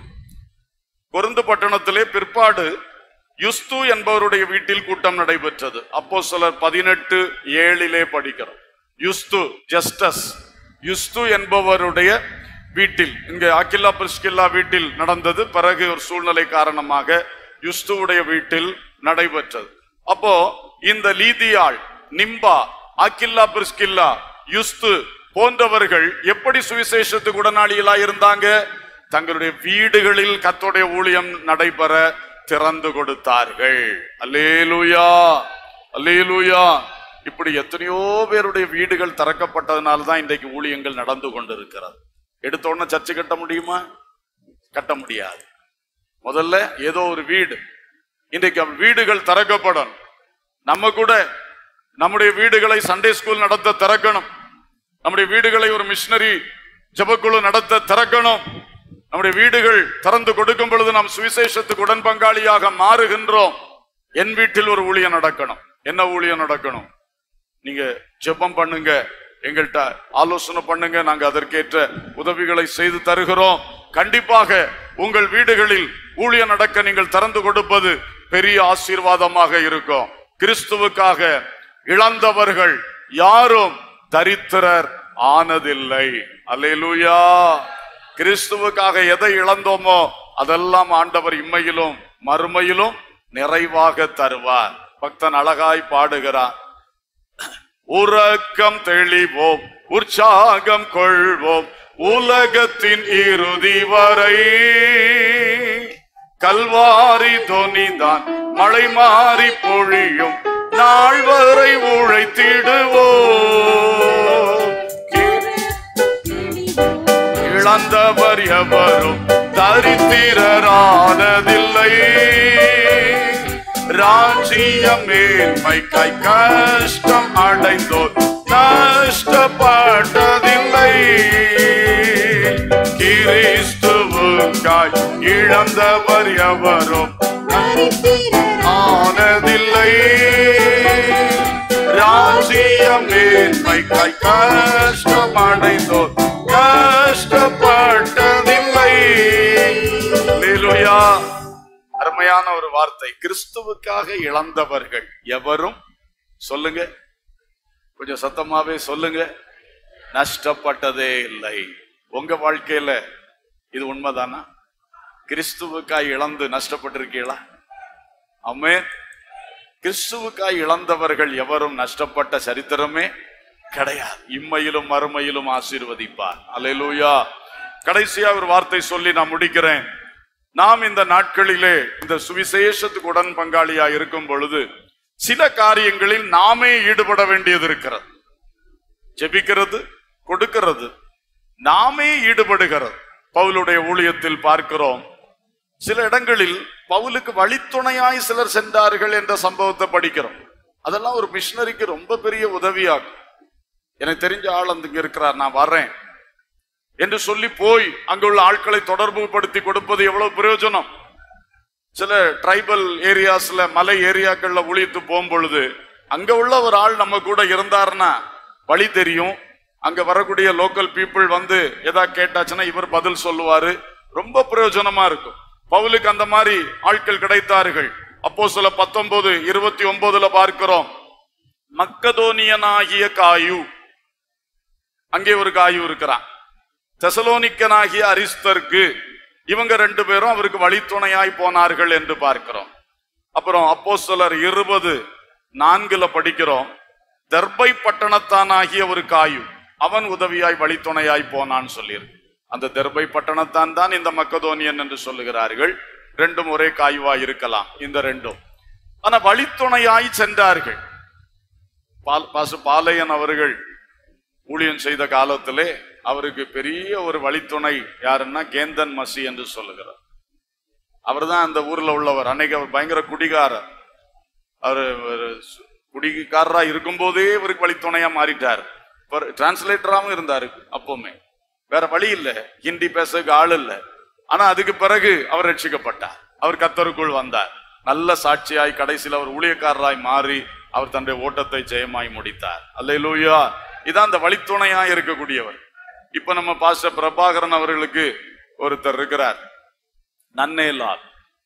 கொருந்து பட்டணத்திலே பிற்பாடு யுஸ்து என்பவருடைய வீட்டில் கூட்டம் நடைபெற்றது அப்போ சிலர் பதினெட்டு ஏழிலே படிக்கிறோம் யுஸ்து ஜஸ்டஸ் யுஸ்து என்பவருடைய வீட்டில் இங்க அகில்லா பிரிஸ்கில்லா வீட்டில் நடந்தது பிறகு ஒரு சூழ்நிலை காரணமாக யுஸ்துவுடைய வீட்டில் நடைபெற்றது அப்போ இந்த லீதியாள் நிம்பா அகில்லா பிரிஸ்கில்லா யுஸ்து போன்றவர்கள் எப்படி சுவிசேஷத்துக்கு உடனாளிகளா இருந்தாங்க தங்களுடைய வீடுகளில் கத்தோடைய ஊழியம் நடைபெற திறந்து கொடுத்தார்கள் அல்லேலூயா அல்லேலூயா இப்படி எத்தனையோ பேருடைய வீடுகள் திறக்கப்பட்டதுனால தான் இன்றைக்கு ஊழியங்கள் நடந்து கொண்டிருக்கிறது எடுத்த உடனே சர்ச்சை கட்ட முடியுமா கட்ட முடியாது முதல்ல ஏதோ ஒரு வீடு இன்றைக்கு வீடுகள் திறக்கப்படும் நம்ம கூட நம்முடைய வீடுகளை சண்டே ஸ்கூல் நடத்த திறக்கணும் நம்முடைய வீடுகளை ஒரு மிஷினரி ஜபக்குழு நடத்த திறக்கணும் நம்முடைய வீடுகள் திறந்து கொடுக்கும் பொழுது நாம் சுவிசேஷத்துக்கு உடன் பங்காளியாக மாறுகின்றோம் என் வீட்டில் ஒரு ஊழியம் நடக்கணும் என்ன ஊழியம் நடக்கணும் நீங்க ஜெபம் பண்ணுங்க எங்கள்கிட்ட ஆலோசனை பண்ணுங்க நாங்க அதற்கேற்ற உதவிகளை செய்து தருகிறோம் கண்டிப்பாக உங்கள் வீடுகளில் ஊழியம் நடக்க நீங்கள் திறந்து கொடுப்பது பெரிய ஆசீர்வாதமாக இருக்கும் கிறிஸ்துவுக்காக இழந்தவர்கள் யாரும் தரித்திரர் ஆனதில்லை அல்லேலூயா கிறிஸ்துவுக்காக எதை இழந்தோமோ அதெல்லாம் ஆண்டவர் இம்மையிலும் மறுமையிலும் நிறைவாக தருவார் பக்தன் அழகாய் பாடுகிறான் உறக்கம் தெளிவோம் உற்சாகம் கொள்வோம் உலகத்தின் இறுதி வரை கல்வாரி தொனிதான் மழை மாறி பொழியும் நாள் வரை உழைத்திடுவோம் இழந்தவர் எவரும் தரித்திரரானதில்லை ராஜ்ய மேன்மைக்காய் கஷ்டம் அடைந்தோர் நஷ்டப்பட்டதில்லை கிறிஸ்துவுக்காய் இழந்தவர் எவரும் ஆனதில்லை ராஜ்ய மேன்மைக்காய் கஷ்டம் அடைந்தோர் கஷ்டப்பட்டதில்லை அல்லேலூயா அருமையான ஒரு வார்த்தை கிறிஸ்துவுக்காக இழந்தவர்கள் எவரும் சொல்லுங்க கொஞ்சம் சத்தமாவே சொல்லுங்க நஷ்டப்பட்டதே இல்லை உங்க வாழ்க்கையில இது உண்மைதானா கிறிஸ்துவுக்காய் இழந்து நஷ்டப்பட்டிருக்கீங்களா அம்மே கிறிஸ்துவுக்காய் இழந்தவர்கள் எவரும் நஷ்டப்பட்ட சரித்திரமே கிடையாது இம்மையிலும் மறுமையிலும் ஆசீர்வதிப்பார் அல்லேலூயா கடைசியா ஒரு வார்த்தை சொல்லி நான் முடிக்கிறேன் நாம் இந்த நாட்களிலே இந்த சுவிசேஷத்துக்கு உடன் பங்காளியா இருக்கும் பொழுது சில காரியங்களில் நாமே ஈடுபட வேண்டியது இருக்கிறது ஜெபிக்கிறது கொடுக்கிறது நாமே ஈடுபடுகிறது பவுலுடைய ஊழியத்தில் பார்க்கிறோம் சில இடங்களில் பவுலுக்கு வழித்துணையாய் சிலர் சென்றார்கள் என்ற சம்பவத்தை படிக்கிறோம் அதெல்லாம் ஒரு மிஷினரிக்கு ரொம்ப பெரிய உதவியாகும் எனக்கு தெரிஞ்ச ஆள் அந்த இங்க இருக்கிறார் நான் வர்றேன் என்று சொல்லி போய் அங்குள்ள ஆட்களை தொடர்பு படுத்தி கொடுப்பது எவ்வளவு பிரயோஜனம் சில ட்ரைபல் ஏரியாஸ்ல மலை ஏரியாக்கள்ல ஊழியத்து போகும் பொழுது அங்க உள்ள ஒரு ஆள் நம்ம கூட இருந்தாருன்னா வழி தெரியும் அங்க வரக்கூடிய லோக்கல் பீப்புள் வந்து எதா கேட்டாச்சுன்னா இவர் பதில் சொல்லுவாரு ரொம்ப பிரயோஜனமா இருக்கும் பவுலுக்கு அந்த மாதிரி ஆட்கள் கிடைத்தார்கள் அப்போ சில பத்தொன்பது இருபத்தி ஒன்பதுல பார்க்கிறோம் மக்கதோனியனாகிய காயு அங்கே ஒரு காயு இருக்கிறான் தெசலோனிக்கனாகிய அரிஸ்தர்க்கு இவங்க ரெண்டு பேரும் அவருக்கு வழித்துணையாய் போனார்கள் என்று பார்க்கிறோம் அப்புறம் அப்போஸ்தலர் இருபது நான்குல படிக்கிறோம் தர்பை பட்டணத்தானாகிய ஒரு காயும் அவன் உதவியாய் வழித்துணையாய் போனான்னு சொல்லியிருக்கு அந்த தெர்பை பட்டணத்தான் தான் இந்த மக்கதோனியன் என்று சொல்லுகிறார்கள் ரெண்டும் ஒரே காயுவாய் இருக்கலாம் இந்த ரெண்டும் ஆனா வழித்துணையாய் சென்றார்கள் பால் பாசு பாலையன் அவர்கள் ஊழியம் செய்த காலத்திலே அவருக்கு பெரிய ஒரு வழித்துணை யாருன்னா கேந்தன் மசி என்று சொல்லுகிறார் அவர்தான் அந்த ஊர்ல உள்ளவர் அன்னைக்கு அவர் பயங்கர குடிகாரர் அவர் ஒரு சு- குடிகாரரா இருக்கும்போதே இவருக்கு வழித்துணையா மாறிட்டார் டிரான்ஸ்லேட்டராகவும் இருந்தாரு அப்பவுமே வேற வழி இல்ல ஹிந்தி பேசக்கு ஆள் இல்ல ஆனா அதுக்கு பிறகு அவர் ரட்சிக்கப்பட்டார் அவர் கத்தருக்குள் வந்தார் நல்ல சாட்சியாய் கடைசியில் அவர் ஊழியக்காரராய் மாறி அவர் தன்னுடைய ஓட்டத்தை ஜெயமாய் முடித்தார் அல்லேலூயா இதான் அந்த வழித்துணையா இருக்கக்கூடியவர் இப்ப நம்ம பாஸ்டர் பிரபாகரன் அவர்களுக்கு ஒருத்தர் இருக்கிறார் நன்னேலால்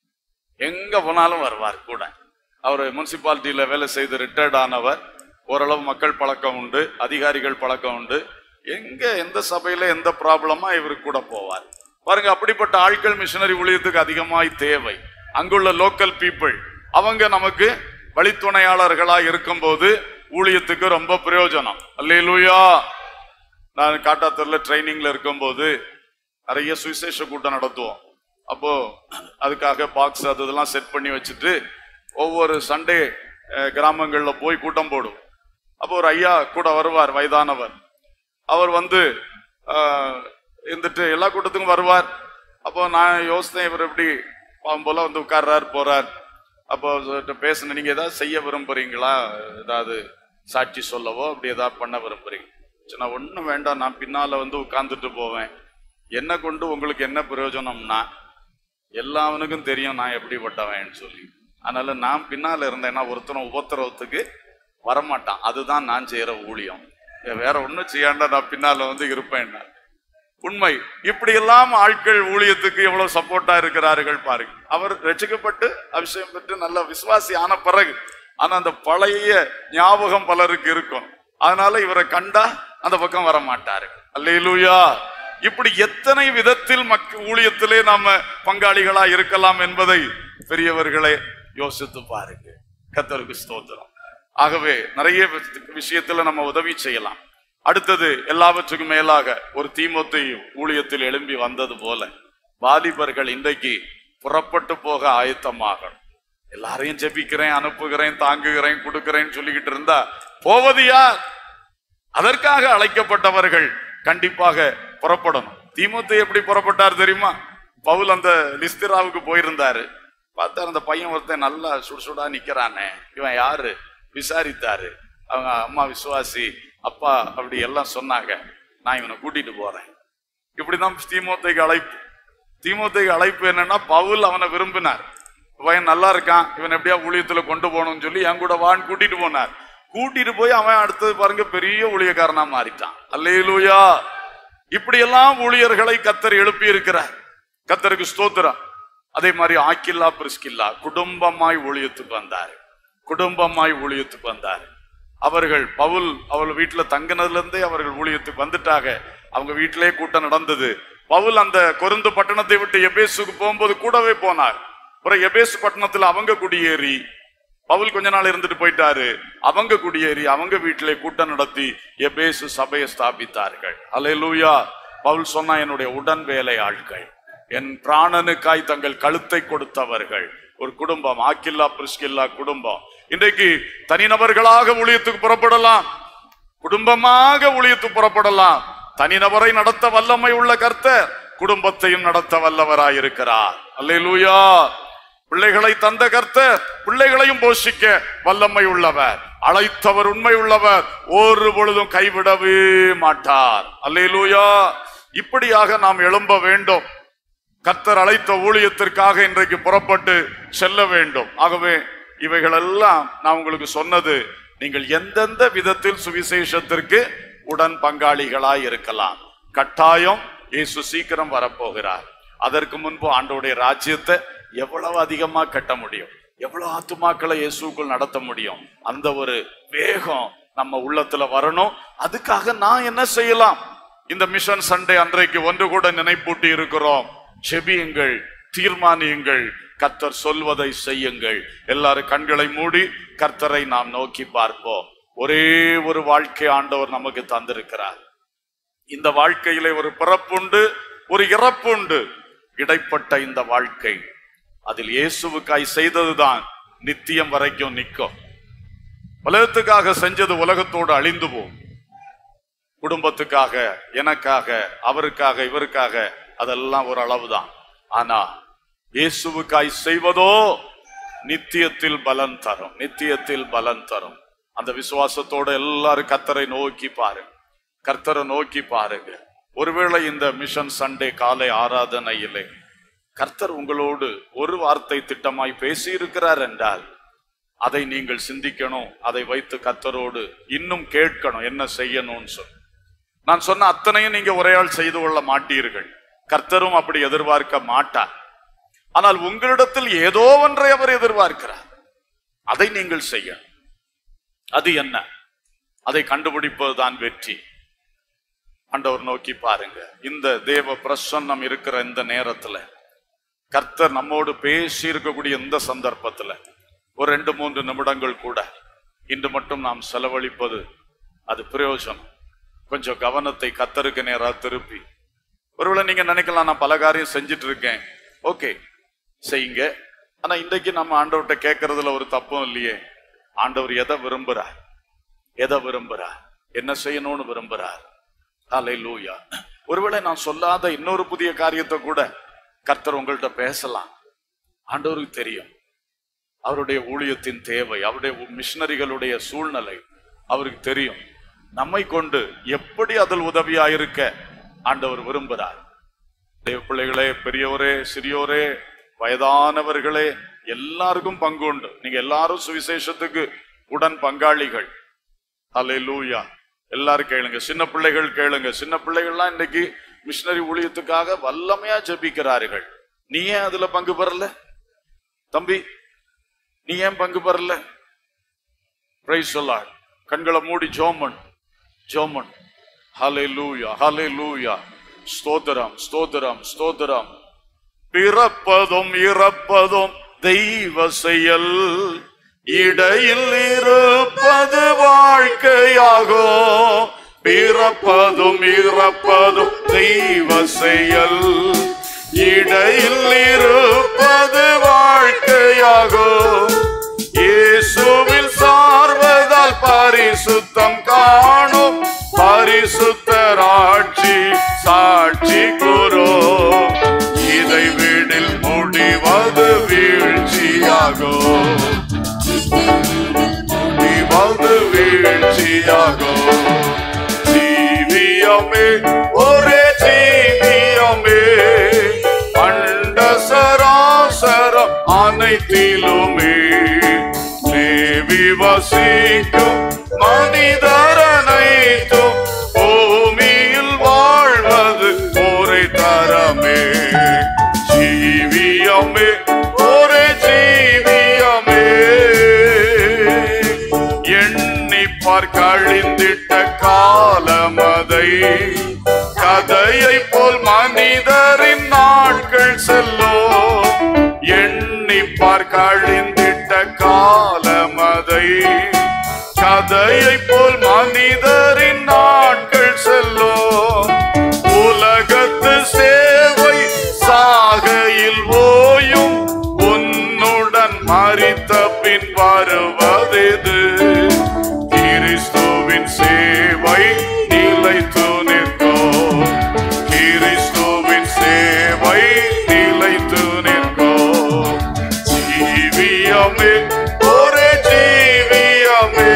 எங்க போனாலும் வருவார் கூட அவர் முனிசிபாலிட்டியில வேலை செய்து ரிட்டையர்ட் ஆனவர் ஓரளவு மக்கள் பழக்கம் உண்டு அதிகாரிகள் பழக்கம் உண்டு எங்க எந்த சபையில எந்த ப்ராப்ளமா இவர் கூட போவார் பாருங்க அப்படிப்பட்ட ஆட்கள் மிஷனரி ஊழியத்துக்கு அதிகமாய் தேவை அங்குள்ள லோக்கல் பீப்புள் அவங்க நமக்கு வழித்துணையாளர்களா இருக்கும்போது ஊழியத்துக்கு ரொம்ப பிரயோஜனம் அல்லேலூயா நான் காட்டாத்தூர்ல ட்ரைனிங்ல இருக்கும்போது நிறைய சுவிசேஷ கூட்டம் நடத்துவோம் அப்போ அதுக்காக பாக்ஸ் அது இதெல்லாம் செட் பண்ணி வச்சுட்டு ஒவ்வொரு சண்டே கிராமங்கள்ல போய் கூட்டம் போடும் அப்போ ஒரு ஐயா கூட வருவார் வயதானவர் அவர் வந்து அஹ், இருந்துட்டு எல்லா கூட்டத்துக்கும் வருவார் அப்போ நான் யோசித்தேன் இவர் எப்படி பாவம் போல வந்து உட்கார்றார் போறார் அப்போ அவர்கிட்ட பேசினேன் நீங்க ஏதாவது செய்ய விரும்புறீங்களா ஏதாவது சாட்சி சொல்லவோ அப்படி ஏதாவது பண்ண விரும்புறீங்க சரி, நான் ஒன்றும் வேண்டாம் நான் பின்னால வந்து உட்கார்ந்துட்டு போவேன் என்ன கொண்டு உங்களுக்கு என்ன பிரயோஜனம்னா எல்லாவனுக்கும் தெரியும் நான் எப்படிப்பட்டவன் சொல்லி அதனால நான் பின்னால இருந்தேன்னா ஒருத்தனும் உபத்திரவத்துக்கு வரமாட்டான் அதுதான் நான் செய்யற ஊழியம் வேற ஒண்ணும் செய்யாண்டா நான் பின்னால வந்து இருப்பேன் உண்மை இப்படியெல்லாம் ஆட்கள் ஊழியத்துக்கு எவ்வளவு சப்போர்ட்டா இருக்கிறார்கள் பாருங்க அவர் ரட்சிக்கப்பட்டு அபிஷேகம் பெற்று நல்ல விசுவாசி ஆன பிறகு ஆனா அந்த பழைய ஞாபகம் பலருக்கு இருக்கும் அதனால இவரை கண்டா அந்த பக்கம் வர மாட்டார்கள் அல்லேலூயா இப்படி எத்தனை விதத்தில் மக்க ஊழியத்திலே நாம பங்காளிகளா இருக்கலாம் என்பதை பெரியவர்களே யோசித்து பாருங்க கத்தருக்கு ஸ்தோத்திரம் ஆகவே நிறைய வி- விஷயத்துல நம்ம உதவி செய்யலாம் அடுத்தது எல்லாவற்றுக்கும் மேலாக ஒரு தீமோத்தை ஊழியத்தில் எழும்பி வந்தது போல வாலிபர்கள் இன்றைக்கு புறப்பட்டு போக ஆயத்தமாகணும் எல்லாரையும் ஜெபிக்கிறேன் அனுப்புகிறேன் தாங்குகிறேன் கொடுக்கிறேன்னு சொல்லிக்கிட்டு இருந்தா போவது யார் அதற்காக அழைக்கப்பட்டவர்கள் கண்டிப்பாக புறப்படணும் தீமோத்தேயு எப்படி புறப்பட்டார் தெரியுமா பவுல் அந்த லிஸ்திராவுக்கு போயிருந்தாரு பார்த்தாரு அந்த பையன் ஒருத்தன் நல்லா சுடுசுடா நிக்கிறானே இவன் யாரு விசாரித்தாரு அவங்க அம்மா விசுவாசி அப்பா அப்படி எல்லாம் சொன்னாங்க நான் இவனை கூட்டிட்டு போறேன் இப்படிதான் தீமோத்தேக்கு அழைப்பு தீமோத்தேக்கு அழைப்பு என்னன்னா பவுல் அவனை விரும்பினார் பையன் நல்லா இருக்கான் இவன் எப்படியா ஊழியத்துல கொண்டு போகணும்னு சொல்லி என் கூட வான்னு கூட்டிட்டு போனார் கூட்டிட்டு போய் அவன் அடுத்தது பாருங்க பெரிய ஊழியக்காரனா மாறிட்டான் அல்லேலூயா இப்படியெல்லாம் ஊழியர்களை கத்தர் எழுப்பி இருக்கிறார் கத்தருக்கு ஸ்தோத்திரம் அதே மாதிரி ஆக்கில்லா பிரிஸ்கில்லா குடும்பமாய் ஊழியத்துக்கு வந்தார் குடும்பமாய் ஊழியத்துக்கு வந்தார் அவர்கள் பவுல் அவள் வீட்டுல தங்கினதுல இருந்தே அவர்கள் ஊழியத்துக்கு வந்துட்டாங்க அவங்க வீட்டிலே கூட்டம் நடந்தது பவுல் அந்த கொருந்து பட்டணத்தை விட்டு எபேசுக்கு போகும்போது கூடவே போனார் அப்புறம் எபேசு பட்டணத்துல அவங்க குடியேறி பவுல் கொஞ்ச நாள் இருந்துட்டு போயிட்டாரு அவங்க குடியேறி அவங்க வீட்டிலே கூட்டம் நடத்தி எபேசு சபையை ஸ்தாபித்தார்கள் அல்லேலூயா பவுல் சொன்னா என்னுடைய உடன் வேலை ஆட்கள் என் பிராணனுக்காய் தங்கள் கழுத்தை கொடுத்தவர்கள் ஒரு குடும்பம் ஆக்கில்லா பிரிஸ்கில்லா குடும்பம் இன்றைக்கு தனிநபர்களாக ஊழியத்துக்கு புறப்படலாம் குடும்பமாக ஊழியத்துக்கு புறப்படலாம் தனிநபரை நடத்த வல்லமை உள்ள கர்த்தர் குடும்பத்தையும் நடத்த வல்லவராயிருக்கிறார் அல்லேலூயா பிள்ளைகளை தந்த கர்த்தர் பிள்ளைகளையும் போஷிக்க வல்லமை உள்ளவர் அழைத்தவர் உண்மை உள்ளவர் ஒரு பொழுதும் கைவிடவே மாட்டார் அல்லேலூயா இப்படியாக நாம் எழும்ப வேண்டும் கர்த்தர் அழைத்த ஊழியத்திற்காக இன்றைக்கு புறப்பட்டு செல்ல வேண்டும் ஆகவே இவைகளெல்லாம் நான் உங்களுக்கு சொன்னது நீங்கள் எந்தெந்த விதத்தில் சுவிசேஷத்திற்கு உடன் பங்காளிகளாய் இருக்கலாம் கட்டாயம் இயேசு சீக்கிரம் வரப்போகிறார் அதற்கு முன்பு ஆண்டோடைய ராஜ்யத்தை எவ்வளவு அதிகமா கட்ட முடியும் எவ்வளவு ஆத்துமாக்களை இயேசுக்குள் நடத்த முடியும் அந்த ஒரு வேகம் நம்ம உள்ளத்துல வரணும் அதுக்காக நான் என்ன செய்யலாம் இந்த மிஷன் சண்டே அன்றைக்கு ஒன்று கூட நினைப்பூட்டி இருக்கிறோம் செபியுங்கள் தீர்மானியுங்கள் கர்த்தர் சொல்வதை செய்யுங்கள் எல்லாரும் கண்களை மூடி கர்த்தரை நாம் நோக்கி பார்ப்போம் ஒரே ஒரு வாழ்க்கை ஆண்டவர் நமக்கு தந்திருக்கிறார் இந்த வாழ்க்கையிலே ஒரு பிறப்புண்டு ஒரு இறப்புண்டு இடைப்பட்ட இந்த வாழ்க்கை அதில் இயேசுவுக்காய் செய்ததுதான் நித்தியம் வரைக்கும் நிற்கும் உலகத்துக்காக செஞ்சது உலகத்தோடு அழிந்து போகும் குடும்பத்துக்காக எனக்காக அவருக்காக இவருக்காக அதெல்லாம் ஒரு அளவுதான் ஆனா இயேசுவுக்காய் செய்வதோ நித்தியத்தில் பலன் தரும் நித்தியத்தில் பலன் தரும் அந்த விசுவாசத்தோட எல்லாரும் கர்த்தரை நோக்கி பாருங்க கர்த்தரை நோக்கி பாருங்க ஒருவேளை இந்த மிஷன் சண்டே காலை ஆராதனையிலே கர்த்தர் உங்களோடு ஒரு வார்த்தை திட்டமாய் பேசி இருக்கிறார் என்றால் அதை நீங்கள் சிந்திக்கணும் அதை வைத்து கர்த்தரோடு இன்னும் கேட்கணும் என்ன செய்யணும்னு சொல்லி நான் சொன்ன அத்தனையும் நீங்க உரையால் செய்து கொள்ள மாட்டீர்கள் கர்த்தரும் அப்படி எதிர்பார்க்க மாட்டார் ஆனால் உங்களிடத்தில் ஏதோ ஒன்றை அவர் எதிர்பார்க்கிறார் அதை நீங்கள் செய்ய அது என்ன அதை கண்டுபிடிப்பதுதான் வெற்றி ஆண்டவர் நோக்கி பாருங்க இந்த தேவ பிரசன்னம் இருக்கிற இந்த நேரத்துல கர்த்தர் நம்மோடு பேசி இருக்கக்கூடிய இந்த சந்தர்ப்பத்துல ஒரு ரெண்டு மூன்று நிமிடங்கள் கூட இன்று மட்டும் நாம் செலவழிப்பது அது பிரயோஜனம் கொஞ்சம் கவனத்தை கத்தருக்கு நேரா திருப்பி ஒருவேளை நீங்க நினைக்கலாம் நான் பல காரியம் செஞ்சுட்டு இருக்கேன் ஓகே செய்யுங்க ஆனா இன்றைக்கு நம்ம ஆண்டவர்கிட்ட கேட்கறதுல ஒரு தப்பும் இல்லையே ஆண்டவர் எதை விரும்புறார் எதை விரும்புறார் என்ன செய்யணும்னு விரும்புறார் ஹalleluya லூயா ஒருவேளை நான் சொல்லாத இன்னொரு புதிய காரியத்தை கூட கர்த்தர் உங்கள்கிட்ட பேசலாம் ஆண்டவருக்கு தெரியும் அவருடைய ஊழியத்தின் தேவை அவருடைய மிஷனரிகளுடைய சூழ்நிலை அவருக்கு தெரியும் நம்மை கொண்டு எப்படி அதில் உதவியாயிருக்க ஆண்டவர் விரும்புகிறார் தேவ பிள்ளைகளே பெரியோரே சிறியோரே வயதானவர்களே எல்லாருக்கும் பங்கு உண்டு நீங்க எல்லாரும் சுவிசேஷத்துக்கு உடன் பங்காளிகள் ஹalleluya எல்லாரும் கேளுங்க சின்ன பிள்ளைகள் கேளுங்க சின்ன பிள்ளைகள்லாம் இன்னைக்கு மிஷினரி ஊழியத்துக்காக வல்லமையா ஜெபிக்கிறார்கள் நீ ஏன் அதுல பங்கு பெறல தம்பி நீ ஏன் பங்கு பெறல பிரைஸ் சொல்லாள் கண்களை மூடி ஜோமன் ஜோமன் ஹலே லூயா ஹலே லூயா ஸ்தோத்திரம் ஸ்தோத்திரம் ஸ்தோத்திரம் பிறப்பதும் இறப்பதும் தெய்வ செயல் இடையில் இருப்பது வாழ்க்கையாகும் பிறப்பதும் இறப்பதும் தெய்வ செயல் இடையில் இருப்பது வாழ்க்கையாகும் இயேசுவில் சார்வதால் பரிசுத்தம் காணும் பரிசுத்தராட்சி சாட்சி கூறோ இதை விடில் முடிவது வீழ்ச்சியாகும் முடிவது வீழ்ச்சியாகும் ஜீவியமே ஒரே ஜீவியமே அண்ட சராசரம் அனைத்திலுமே தேவி வசிக்கும் மனிதரனைத்தும் பூமியில் வாழ்வது ஒரே தரமே ஜீவியமே ஒரே ஜீவியமே எண்ணிப்பார் கழிந்திட்ட காலமதை கதையை போல் மனிதரின் நாட்கள் செல்லும் எண்ணிப்பார் கழிந்திட்ட காலமதை கதையை போல் மனிதரின் நாட்கள் செல்லும் உலகத்து சேவை சாகையில் ஓயும் உன்னுடன் மறித்த பின் வருவதெது கிறிஸ்துவின் சேவை நிலைத்து நிற்கும் கிறிஸ்துவின் சேவை நிலைத்து நிற்கும் ஜீவியமே ஒரே ஜீவியமே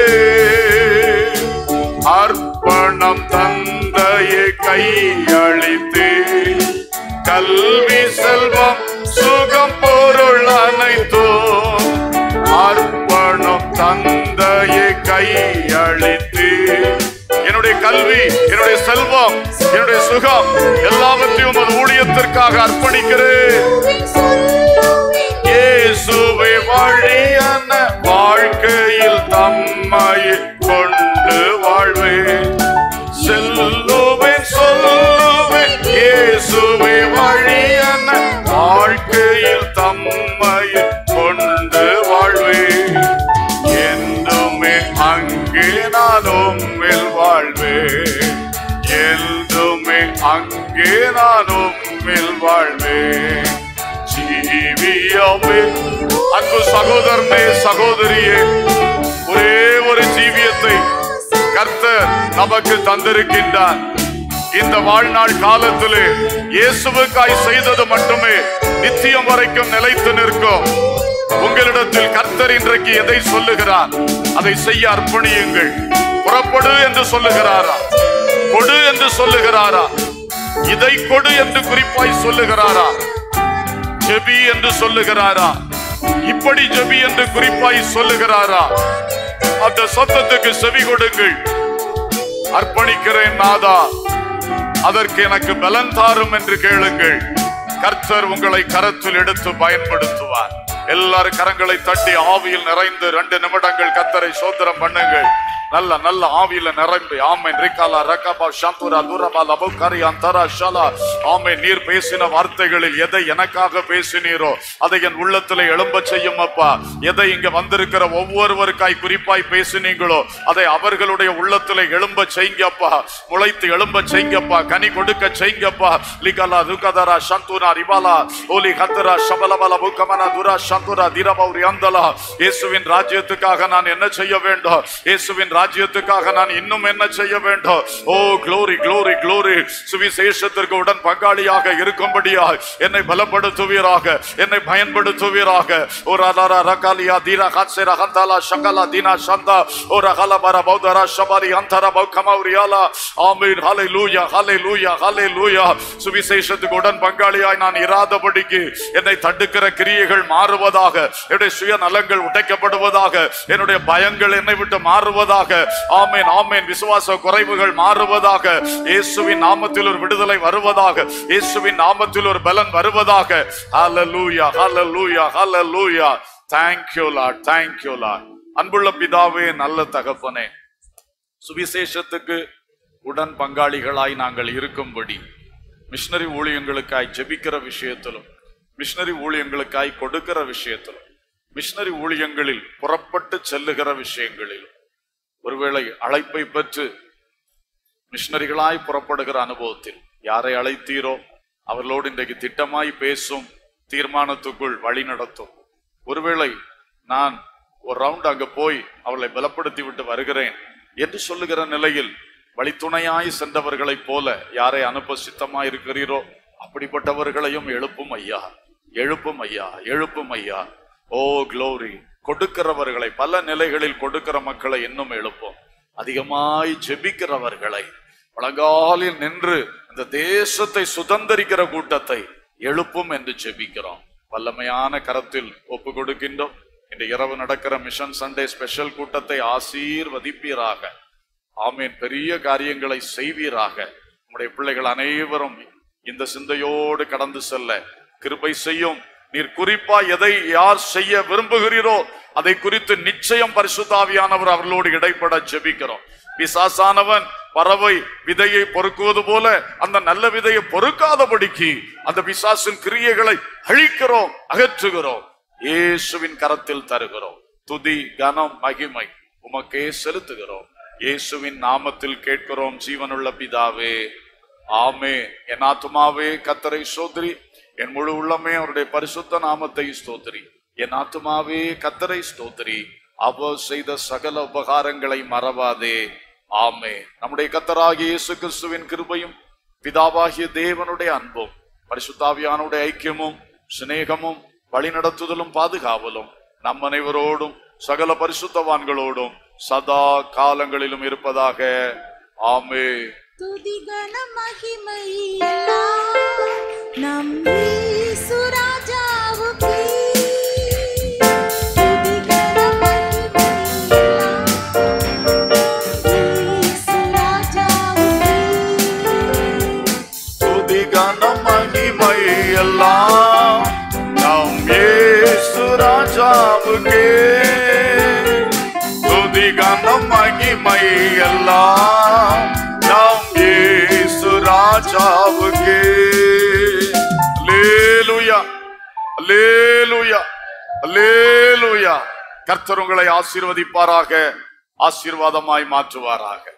அர்ப்பணம் தந்தையை கையளித்து கல்வி செல்வம் சுகம் பொருள் அனைத்தும் அர்ப்பணம் தந்தையை கையளித்து என்னுடைய கல்வி என்னுடைய செல்வம் என்னுடைய சுகம் எல்லாவற்றையும் உமது ஊழியத்திற்காக அர்ப்பணிக்கிறேன் இயேசுவை வழியன வாழ்க்கையில் தம்மை கொண்டு வாழ்வேன் செல்லுவேன் சொல்லுவேன் இயேசுவை வழியன வாழ்க்கையில் தம்மை கொண்டு வாழ்வேன் என்றுமே அங்க அங்கே நான் உம்மில் வாழ்வேன் என்றுமே அங்கே நான் உம்மில் வாழ்வேன் ஜீவியமே அன்பு சகோதரனே சகோதரியே ஒரே ஒரு ஜீவியத்தை கர்த்தர் நமக்கு தந்திருக்கின்றார் இந்த வாழ்நாள் காலத்திலே இயேசுவுக்காய் செய்தது மட்டுமே நித்தியம் வரைக்கும் நிலைத்து நிற்கும் உங்களிடத்தில் கர்த்தர் இன்றைக்கு எதை சொல்லுகிறார் அதை செய்ய அர்ப்பணியுங்கள் புறப்படு என்று சொல்லுகிறாரா கொடு என்று சொல்லுகிறாரா இதை கொடு என்று குறிப்பாய் சொல்லுகிறாரா ஜெபி என்று சொல்லுகிறாரா இப்படி ஜெபி என்று குறிப்பாய் சொல்லுகிறாரா அந்த சத்தத்துக்கு செவி கொடுங்கள் அர்ப்பணிக்கிறேன் நாதா அதற்கு எனக்கு பலன் தாரும் என்று கேளுங்கள் கர்த்தர் உங்களை கரத்தில் எடுத்து பயன்படுத்துவார் எல்லாரும் கரங்களை தட்டி ஆவியில் நிறைந்து ரெண்டு நிமிடங்கள் கர்த்தரை சோத்திரம் பண்ணுங்கள் நல்ல நல்ல ஆவியில நிரம்பி ஆமை ரிகாலா ரகபா ஷாந்துரா துரபா லபுகாரி அந்தரா ஷலா ஆமை நீர் பேசின வார்த்தைகளில் எதை எனக்காக பேசினீரோ அதை என் உள்ளத்திலே எழும்ப செய்யும் அப்பா எதை இங்க வந்திருக்கிற ஒவ்வொருவருக்காய் குறிப்பாய் பேசினீங்களோ அதை அவர்களுடைய உள்ளத்திலே எழும்ப செய்யுங்கப்பா முளைத்து எழும்ப செய்யுங்கப்பா கனி கொடுக்க செய்யுங்கப்பா லிகலா ருகதரா சந்துரா ரிபாலா ஓலி ஹத்தரா சபலபல புக்கமனா துரா சந்துரா திரபௌரி அந்தலா இயேசுவின் ராஜ்யத்துக்காக நான் என்ன செய்ய வேண்டும் இயேசுவின் ராஜ்யத்துக்காக நான் இன்னும் என்ன செய்ய வேண்டும் ஓ க்ளோரி க்ளோரி க்ளோரி சுவிசேஷத்திற்கு உடன் பங்காளியாக இருக்கும்படியா என்னை பலப்படுத்துவீராக என்னை பயன்படுத்துவீராக ஓ ராதாரா ரகாலியா தீரா ஹாத்சேரா ஹந்தாலா ஷங்கலா தீனா சந்தா ஓ ரகாலா பர பௌதரா ஷபாரி அந்தரா பௌகமௌரியாலா ஆமீன் ஹலை லூயா ஹலை லூயா ஹலை லூயா சுவிசேஷத்துக்கு உடன் பங்காளியாய் நான் இராதபடிக்கு என்னை தடுக்கிற கிரியைகள் மாறுவதாக என்னுடைய சுயநலங்கள் உடைக்கப்படுவதாக என்னுடைய பயங்கள் என்னை விட்டு மாறுவதாக ஆமேன் ஆமேன் விசுவாச குறைவுகள் மாறுவதாக இயேசுவின் நாமத்தில் ஒரு விடுதலை வருவதாக இயேசுவின் நாமத்தில் ஒரு பலன் வருவதாக ஹalleluya ஹalleluya ஹalleluya thank you lord thank you lord அன்புள்ள பிதாவே நல்ல தகப்பனே சுவிசேஷத்துக்கு உடன் பங்காளிகளாய் நாங்கள் இருக்கும்படி மிஷனரி ஊழியங்களுக்காய் ஜெபிக்கிற விஷயத்திலும் மிஷனரி ஊழியங்களுக்காய் கொடுக்கிற விஷயத்திலும் மிஷனரி ஊழியங்களில் புறப்பட்டு செல்லுகிற விஷயங்களிலும் ஒருவேளை அழைப்பை பெற்று மிஷனரிகளாய் புறப்படுகிற அனுபவத்தில் யாரை அழைத்தீரோ அவர்களோடு இன்றைக்கு திட்டமாய் பேசும் தீர்மானத்துக்குள் வழி நடத்தும் ஒருவேளை நான் ஒரு ரவுண்ட் அங்க போய் அவர்களை பலப்படுத்தி விட்டு வருகிறேன் என்று சொல்லுகிற நிலையில் வழித்துணையாய் சென்றவர்களைப் போல யாரை அனுப்ப சித்தமாய் இருக்கிறீரோ அப்படிப்பட்டவர்களையும் எழுப்பும் ஐயா எழுப்பும் ஐயா எழுப்பும் ஐயா ஓ க்ளோரி கொடுக்கிறவர்களை பல நிலைகளில் கொடுக்கிற மக்களை இன்னும் எழுப்பும் அதிகமாய் ஜெபிக்கிறவர்களை பழங்காலில் நின்று இந்த தேசத்தை சுதந்திரிக்கிற கூட்டத்தை எழுப்பும் என்று ஜெபிக்கிறோம் வல்லமையான கரத்தில் ஒப்பு கொடுக்கின்றோம் இந்த இரவு நடக்கிற மிஷன் சண்டே ஸ்பெஷல் கூட்டத்தை ஆசீர்வதிப்பீராக ஆமீன் பெரிய காரியங்களை செய்வீராக உம்முடைய பிள்ளைகள் அனைவரும் இந்த சிந்தையோடு கடந்து செல்ல கிருபை செய்யும் நீர் குறிப்பா எதை யார் செய்ய விரும்புகிறீரோ அதை குறித்து நிச்சயம் பரிசுத்தாவியானவர் அவர்களோடு இடைப்பட ஜெபிக்கிறோம் பிசாசானவன் பறவை விதையை பொறுக்குவது போல அந்த நல்ல விதையை பொறுக்காதபடிக்கு அந்த பிசாசின் கிரியைகளை அழிக்கிறோம் அகற்றுகிறோம் இயேசுவின் கரத்தில் தருகிறோம் துதி கனம் மகிமை உமக்கே செலுத்துகிறோம் இயேசுவின் நாமத்தில் கேட்கிறோம் ஜீவனுள்ள பிதாவே ஆமே என் ஆத்துமாவே கத்தரை சோதரி என் முழு உள்ளமே அவருடைய பரிசுத்த நாமத்தை ஸ்தோத்திரி என் ஆத்துமாவே கத்தரை ஸ்தோத்திரி அவர் செய்த சகல உபகாரங்களை மறவாதே ஆமே நம்முடைய கத்தராகிய இயேசு கிறிஸ்துவின் கிருபையும் பிதாவாகிய தேவனுடைய அன்பும் பரிசுத்தாவியானுடைய ஐக்கியமும் சிநேகமும் வழிநடத்துதலும் பாதுகாவலும் நம் அனைவரோடும் சகல பரிசுத்தவான்களோடும் சதா காலங்களிலும் இருப்பதாக ஆமே துதி கன மகிமை எல்லாம் நம் இயேசு ராஜாவுக்கே. துதி கன மகிமை எல்லாம் இயேசு ராஜாவுக்கே. துதி கனம் மகிமை எல்லாம் நம் இயேசு ராஜாவுக்கே துதி கனம் மகிமை எல்லாம் நம் இயேசு ராஜாவுக்கே அல்லேலூயா அல்லேலூயா அல்லேலூயா கர்த்தர் உங்களை ஆசீர்வதிப்பாராக ஆசீர்வாதமாய் மாற்றுவாராக